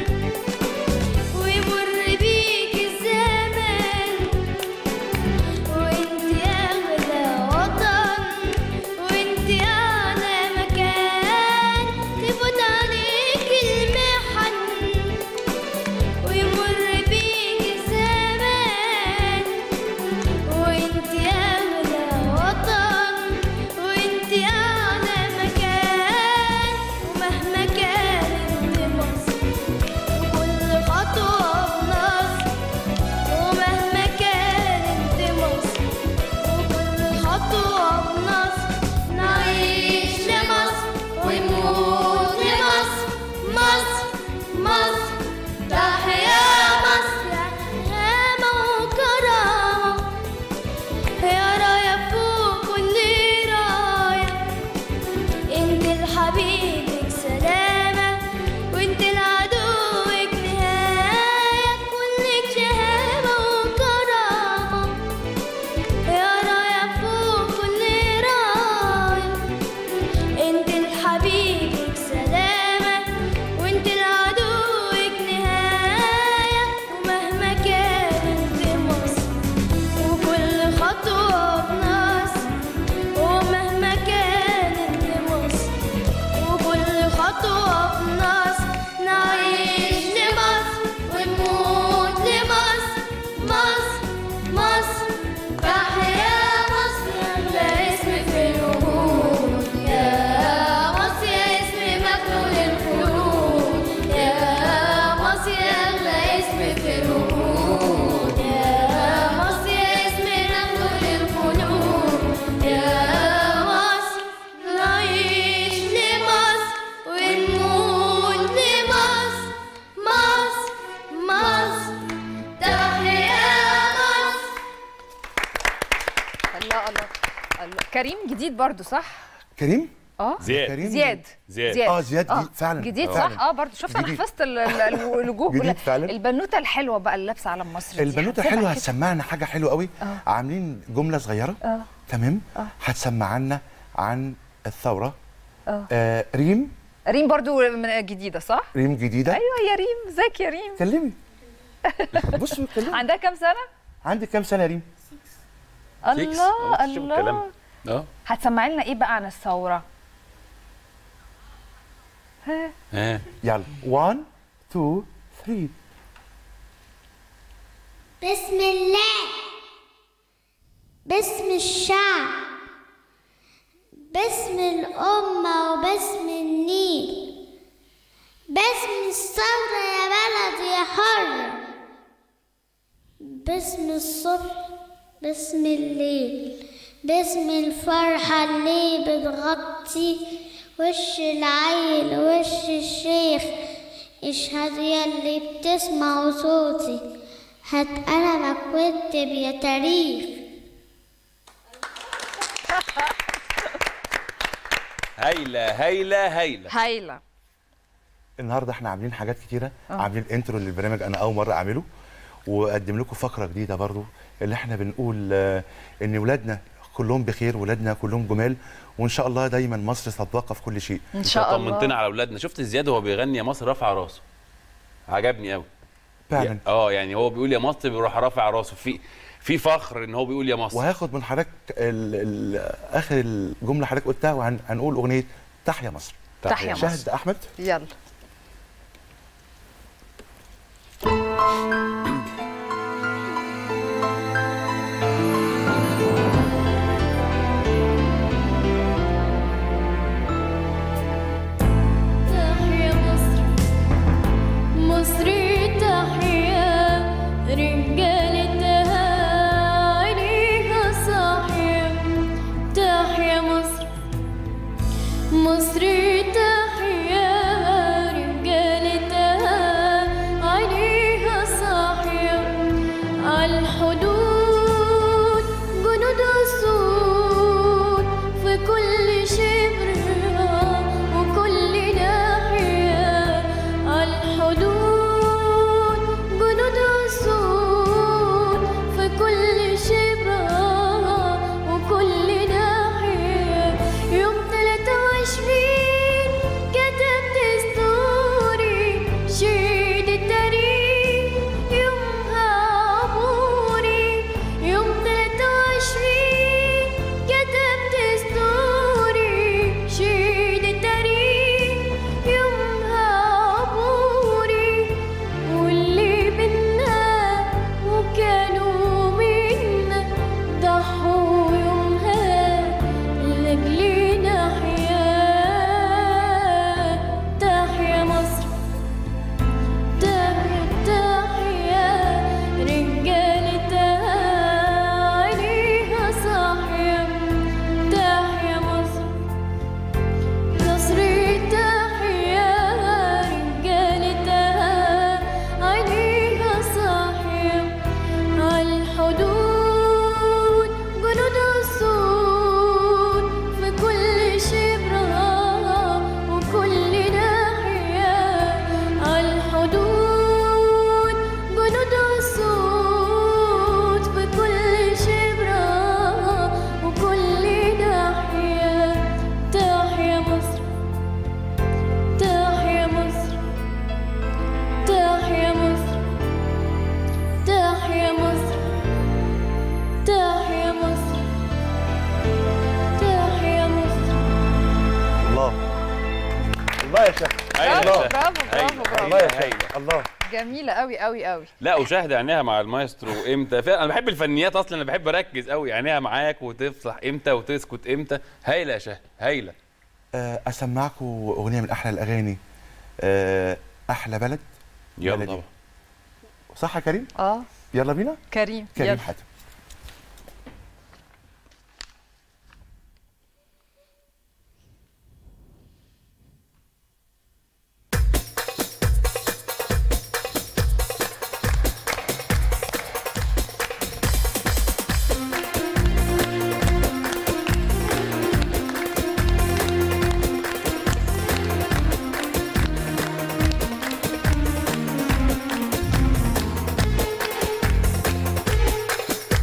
ويمر بيك الزمن وانت اغلى وطن وانت اعلى مكان تفوت عليك المحن ويمر بيك الزمن وانت اغلى وطن وانت اعلى مكان ومهما كانت مصر وكل خطوة بنصر ومهما كانت مصر وكل خطوة بنصر نعيش لمصر ونموت لمصر مصر مصر تحيا مصر هامة وكرامة يا راية فوق كل راية انت لحبيبك سلامة وانت لعدوك نهاية كلك شهامة وكرامة يا راية فوق كل راية انت لحبيبك سلامة وانت لعدوك نهاية ومهما كانت مصر وكل خطوة بنصر ومهما كانت مصر وكل خطوة بنصر نعيش لمصر ونموت لمصر مصر مصر تحيا مصر أغلى اسم في الوجود يا مصر يا اسم مقتول الخلود يا مصر يا أغلى اسم في الوجود يا مصر يا اسم مقتول الخلود يا مصر نعيش لمصر ونموت لمصر مصر مصر تحيا مصر الله الله الله كريم جديد برضو صح كريم اه زياد كريم زياد زياد. اه زياد جديد فعلا جديد فعلا. صح اه برضو شفت انا جديد. حفظت ال- ال- ال- الوجوه جديد كلها. فعلا. البنوته الحلوه بقى اللي لابسه علم مصر دي، البنوته هتسيبها حلوه كده؟ هتسمعنا حاجه حلوه قوي آه. عاملين جمله صغيره اه تمام آه. هتسمعنا عن الثوره اه آه ريم ريم برضو من جديده صح ريم جديده ايوه يا ريم ازيك يا ريم كلمي بصوا كلمي عندها كام سنه عندك كام سنه يا ريم الله شوف الكلام الله اه هتسمعي لنا ايه بقى عن الثوره ها ها يلا 1 2 3 بسم الله باسم الشعب باسم الأمة وباسم النيل باسم الثورة يا بلد يا حر باسم الصبح باسم الليل باسم الفرحة اللي بتغطي وش العيل وش الشيخ اشهد يا اللي بتسمع صوتي هات قلمك واكتب يا تاريخ هايله هايله هايله هايله النهارده احنا عاملين حاجات كتيره عاملين انترو للبرنامج انا اول مره اعمله واقدم لكم فقره جديده برضو اللي احنا بنقول آه، ان ولادنا كلهم بخير ولادنا كلهم جمال وان شاء الله دايما مصر سباقه في كل شيء ان شاء الله طمنتنا على اولادنا شفت زياد وهو بيغني يا مصر رافع راسه عجبني قوي فعلا اه يعني هو بيقول يا مصر بيروح رافع راسه في في فخر ان هو بيقول يا مصر وهاخد من حضرتك ال ال اخر الجمله حضرتك قلتها وهنقول اغنيه تحيا مصر تحيا مصر. شاهد احمد يلا تحيا مصر مصر تحيا رجالتها عينيها صاحية تحيا مصر مصر تحيا رجالتها عينيها صاحية عالحدود جنود السود في كل شبر وكل ناحية عالحدود جنود السود في كل شبر وكل ناحية يوم 23 كتبت ستوري شهد التاريخ يومها عبوري يوم 23 كتبت ستوري شهد التاريخ يومها عبوري واللي منا وكانوا منا ضحوا يومها لأجلنا حياة تحيا مصر تحيا تحيا رجالتها عينيها صاحية تحيا مصر مصر تحيا رجالتها عينيها صاحية عالحدود جنود السود في كل شبرها وكل ناحية عالحدود جنود السود في كل شبرها وكل ناحية تحيا مصر تحيا مصر تحيا مصر تحيا مصر تحيا مصر تحيا مصر الله الله يا شيخ هايله برافو يا برافو شيخ. برافو برافو الله يا هايله شيخ الله جميله قوي قوي قوي لا وشاهد عينيها مع المايسترو امتى فعلا انا بحب الفنيات اصلا انا بحب اركز قوي عينيها معاك وتفصح امتى وتسكت امتى هايله يا شاهد هايله آه، اسمعكم اغنيه من احلى الاغاني آه، احلى بلد يلا بلدي. طبعا صح يا كريم اه يلا بينا كريم كريم يلا حاتم تحيا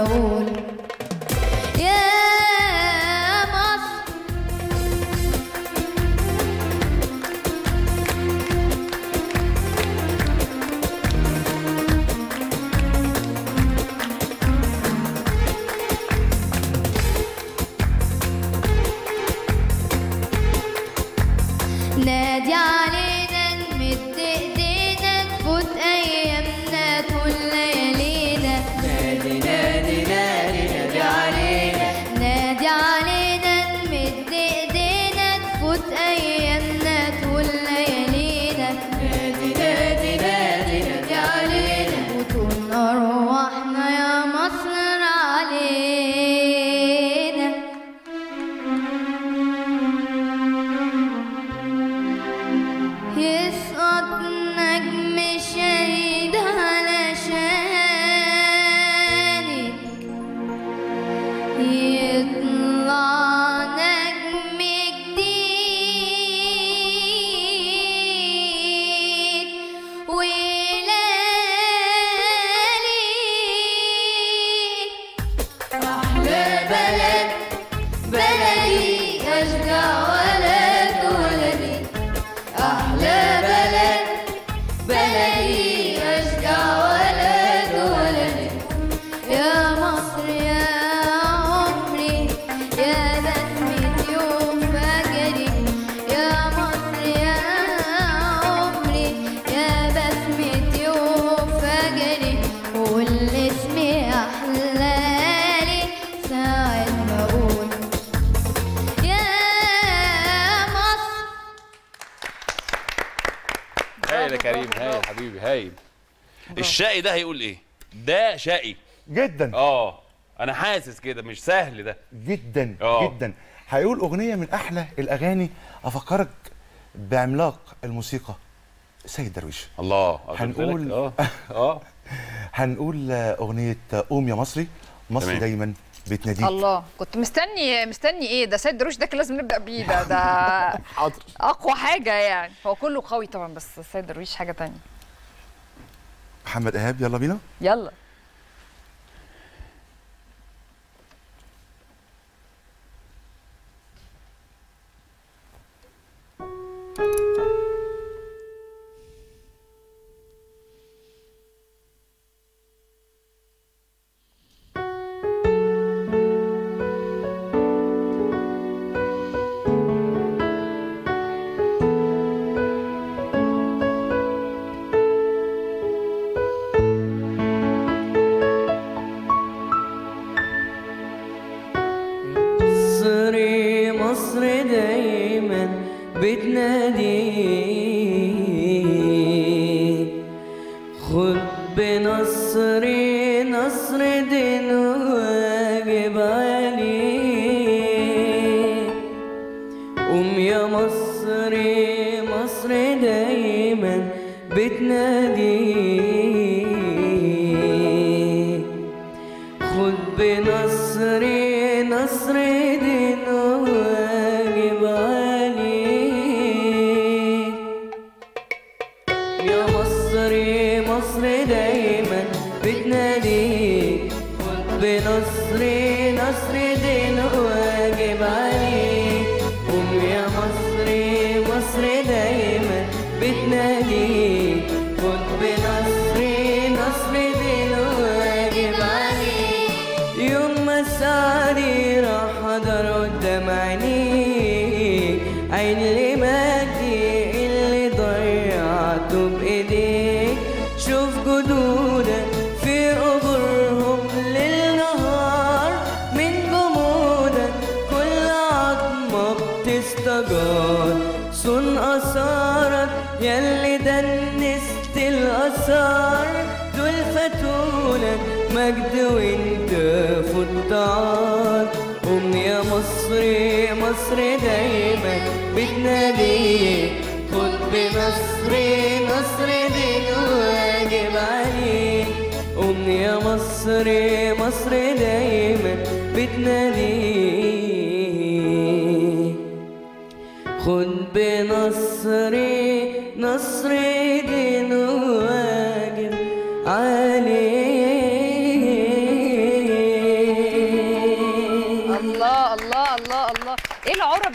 بقول يا مصر نادي علينا نمد ايدينا تفوت ايامنا طول ليالينا نادي نادي نادي نادي علينا نادي علينا نمد ايدينا تفوت ايامنا طول ليالينا نادي نادي نادي نادي علينا وطول ارواحنا يا مصر علينا يسقط نجم شهيد علشانك يطلع نجم جديد ولالي أحلى بلد بلدي أشجع ولد ولدي أحلى بلد بلدي أشجع ولد ولدي يا مصر يا عمري يا بسمة يوم فجري يا مصر يا عمري يا بسمة يوم فجري واللي اسمي أحلالي ساعة ما أقول يا مصر هايل يا كريم هايل حبيبي هايل الشقي ده هيقول ايه ده شقي جدا اه انا حاسس كده مش سهل ده جدا آه. جدا هيقول اغنيه من احلى الاغاني افكرك بعملاق الموسيقى سيد درويش الله أخدت هنقول بالك؟ اه اه هنقول اغنيه قوم يا مصري مصر تمام. دايما بتناديك الله كنت مستني مستني ايه ده سيد دروش ده كان لازم نبدا بيه ده ده حاضر اقوى حاجه يعني هو كله قوي طبعا بس سيد درويش حاجه تانية محمد ايهاب يلا بينا يلا مصري مصر دايما بتناديك خد بنصري نصر دين واجب عليك قوم يا مصري مصر دايما بتناديك خد بنصري نصر دين واجب عليك يا مصري مصر دايما بتناديك خد بنصري نصر دين واجب عليك قوم يا مصري مصر دايما بتناديك خد بنصري نصر دين واجب عليك يوم ما سعدي راح حضر قدام عينيك عين اللي مادي اللي ضيعته بايديك شوف جدودك في قبورهم للنهار من جمودك كل عظمة بتستجار صون أثارك ياللي دنست الأثار دول فاتولك مجد وانت فوت عار قوم يا مصري مصر دايما بتناديك خد بنصري نصر دين واجب عليك قوم يا مصري مصر دايما بتناديك خد بنصري نصر دين واجب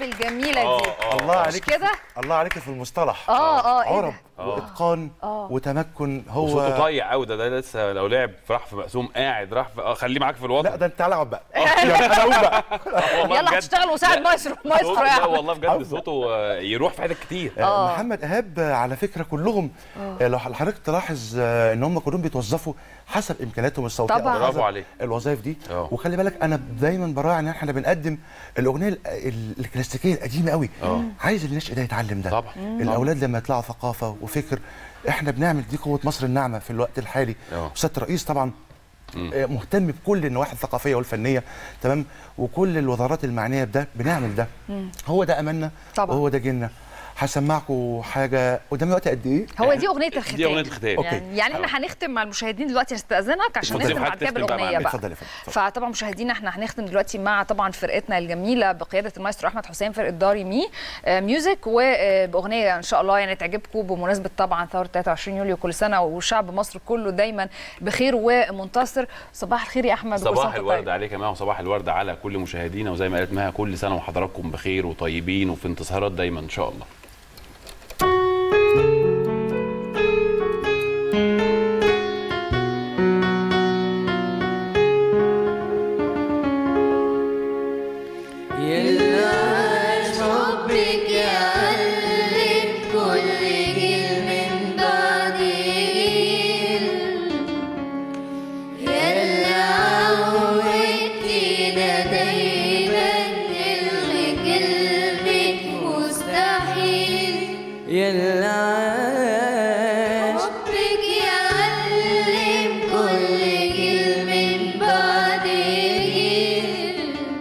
العرب الجميله دي الله مش عليك كده الله عليك في المصطلح اه اه ايه عرب ده؟ واتقان آه. وتمكن هو وصوته طايع قوي ده ده لسه لو لعب راح في مقسوم قاعد راح في اه خليه معاك في الوطن لا ده انت العب بقى يعني انا اقول بقى والله يلا بجد. هتشتغل مساعد لا، مايسترو مايسترو صوته- يا لا أحمد. والله بجد صوته آه، يروح في حتت كتير آه. محمد ايهاب آه، على فكره كلهم آه، لو حضرتك تلاحظ آه، ان هم كلهم بيتوظفوا حسب امكانياتهم الصوتيه طبعاً. أو برافو حسب عليك. الوظائف دي آه. وخلي بالك انا دايما براعي ان احنا بنقدم الاغنيه ال- ال- الكلاسيكيه القديمه قوي آه. عايز النشء ده يتعلم ده طبعاً. الاولاد لما يطلعوا ثقافه وفكر احنا بنعمل دي قوه مصر الناعمه في الوقت الحالي آه. سياده الرئيس طبعا آه، مهتم بكل النواحي الثقافيه والفنيه تمام وكل الوزارات المعنيه بده بنعمل ده هو ده املنا طبعاً. وهو ده جيلنا هسمعكم حاجه قدامي وقت قد ايه هو دي اغنيه الختام دي أغنية الختام. أوكي. يعني, يعني احنا هنختم مع المشاهدين دلوقتي نستاذنك عشان اتفضلي. نختم بعد كده تختم بقى بالاغنيه معانا. بقى اتفضلي يا فندم، اتفضلي. فطبعا مشاهدينا احنا هنختم دلوقتي مع طبعا فرقتنا الجميله بقياده المايسترو احمد حسين فرقه داري مي آه، ميوزك وباغنيه ان شاء الله يعني تعجبكم بمناسبه طبعا ثوره 23 يوليو كل سنه وشعب مصر كله دايما بخير ومنتصر صباح الخير يا احمد وكل سنة صباح وأنت الورد طيب. عليك يا مها وصباح الورد على كل مشاهدينا وزي ما قالت مها كل سنه وحضراتكم بخير وطيبين وفي انتصارات دايما ان شاء الله يلاش حبك يعلم كل جيل من بعد جيل يلا عودتينا دايما نلغي كلمة مستحيل يلا حبك يعلم كل جيل من بعد جيل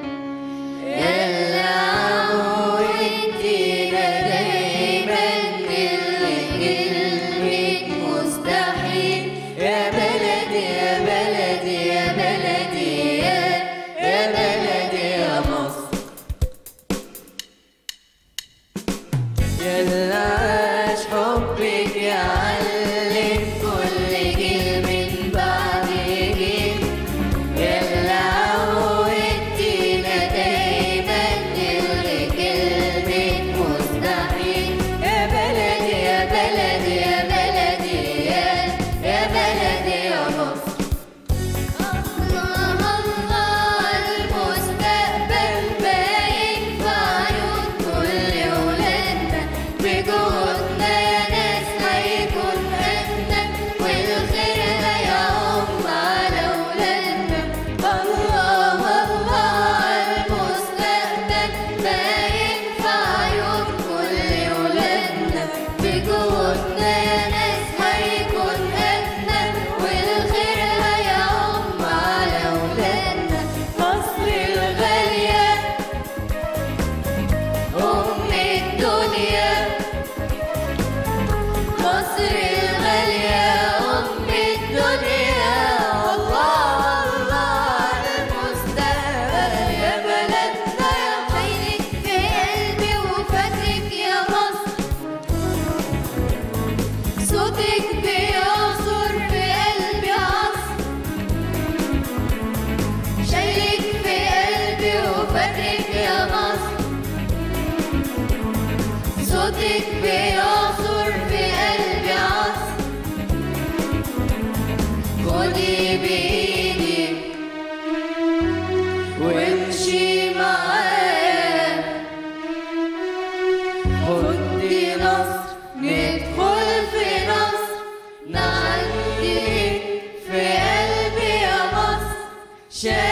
يلا عودتينا دايما نلغي كلمة مستحيل يا بلدي يا بلدي يا بلدي يا يا بلدي يا مصر يلاش حبك يعلم كل جيل من بعد جيل يلا عودتينا دايما نلغي كلمة مستحيل يا بلدي يا بلدي يا بلدي يا يا بلدي يا مصر الله الله المستقبل باين في عيون كل ولادنا بجهودنا يا ناس هيكون أجمل والخير هيعم على ولادنا الله الله المستقبل باين في عيون كل ولادنا بجهودنا يا ناس هيكون أجمل والخير هيعم على ولادنا مصر الغالية أم الدنيا مصر الغالية أم الدنيا الله الله المستقبل يا بلدنا يا عينك في قلبي وفاكرك يا مصر صوتك بيعصر في قلبي عصر شايلك في قلبي وفاكرك يا مصر صوتك بيعصر في قلبي عصر خدي بإيدي وامشي معايا خدي نصر ندخل في نصر نعدي في قلبي يا مصر شايف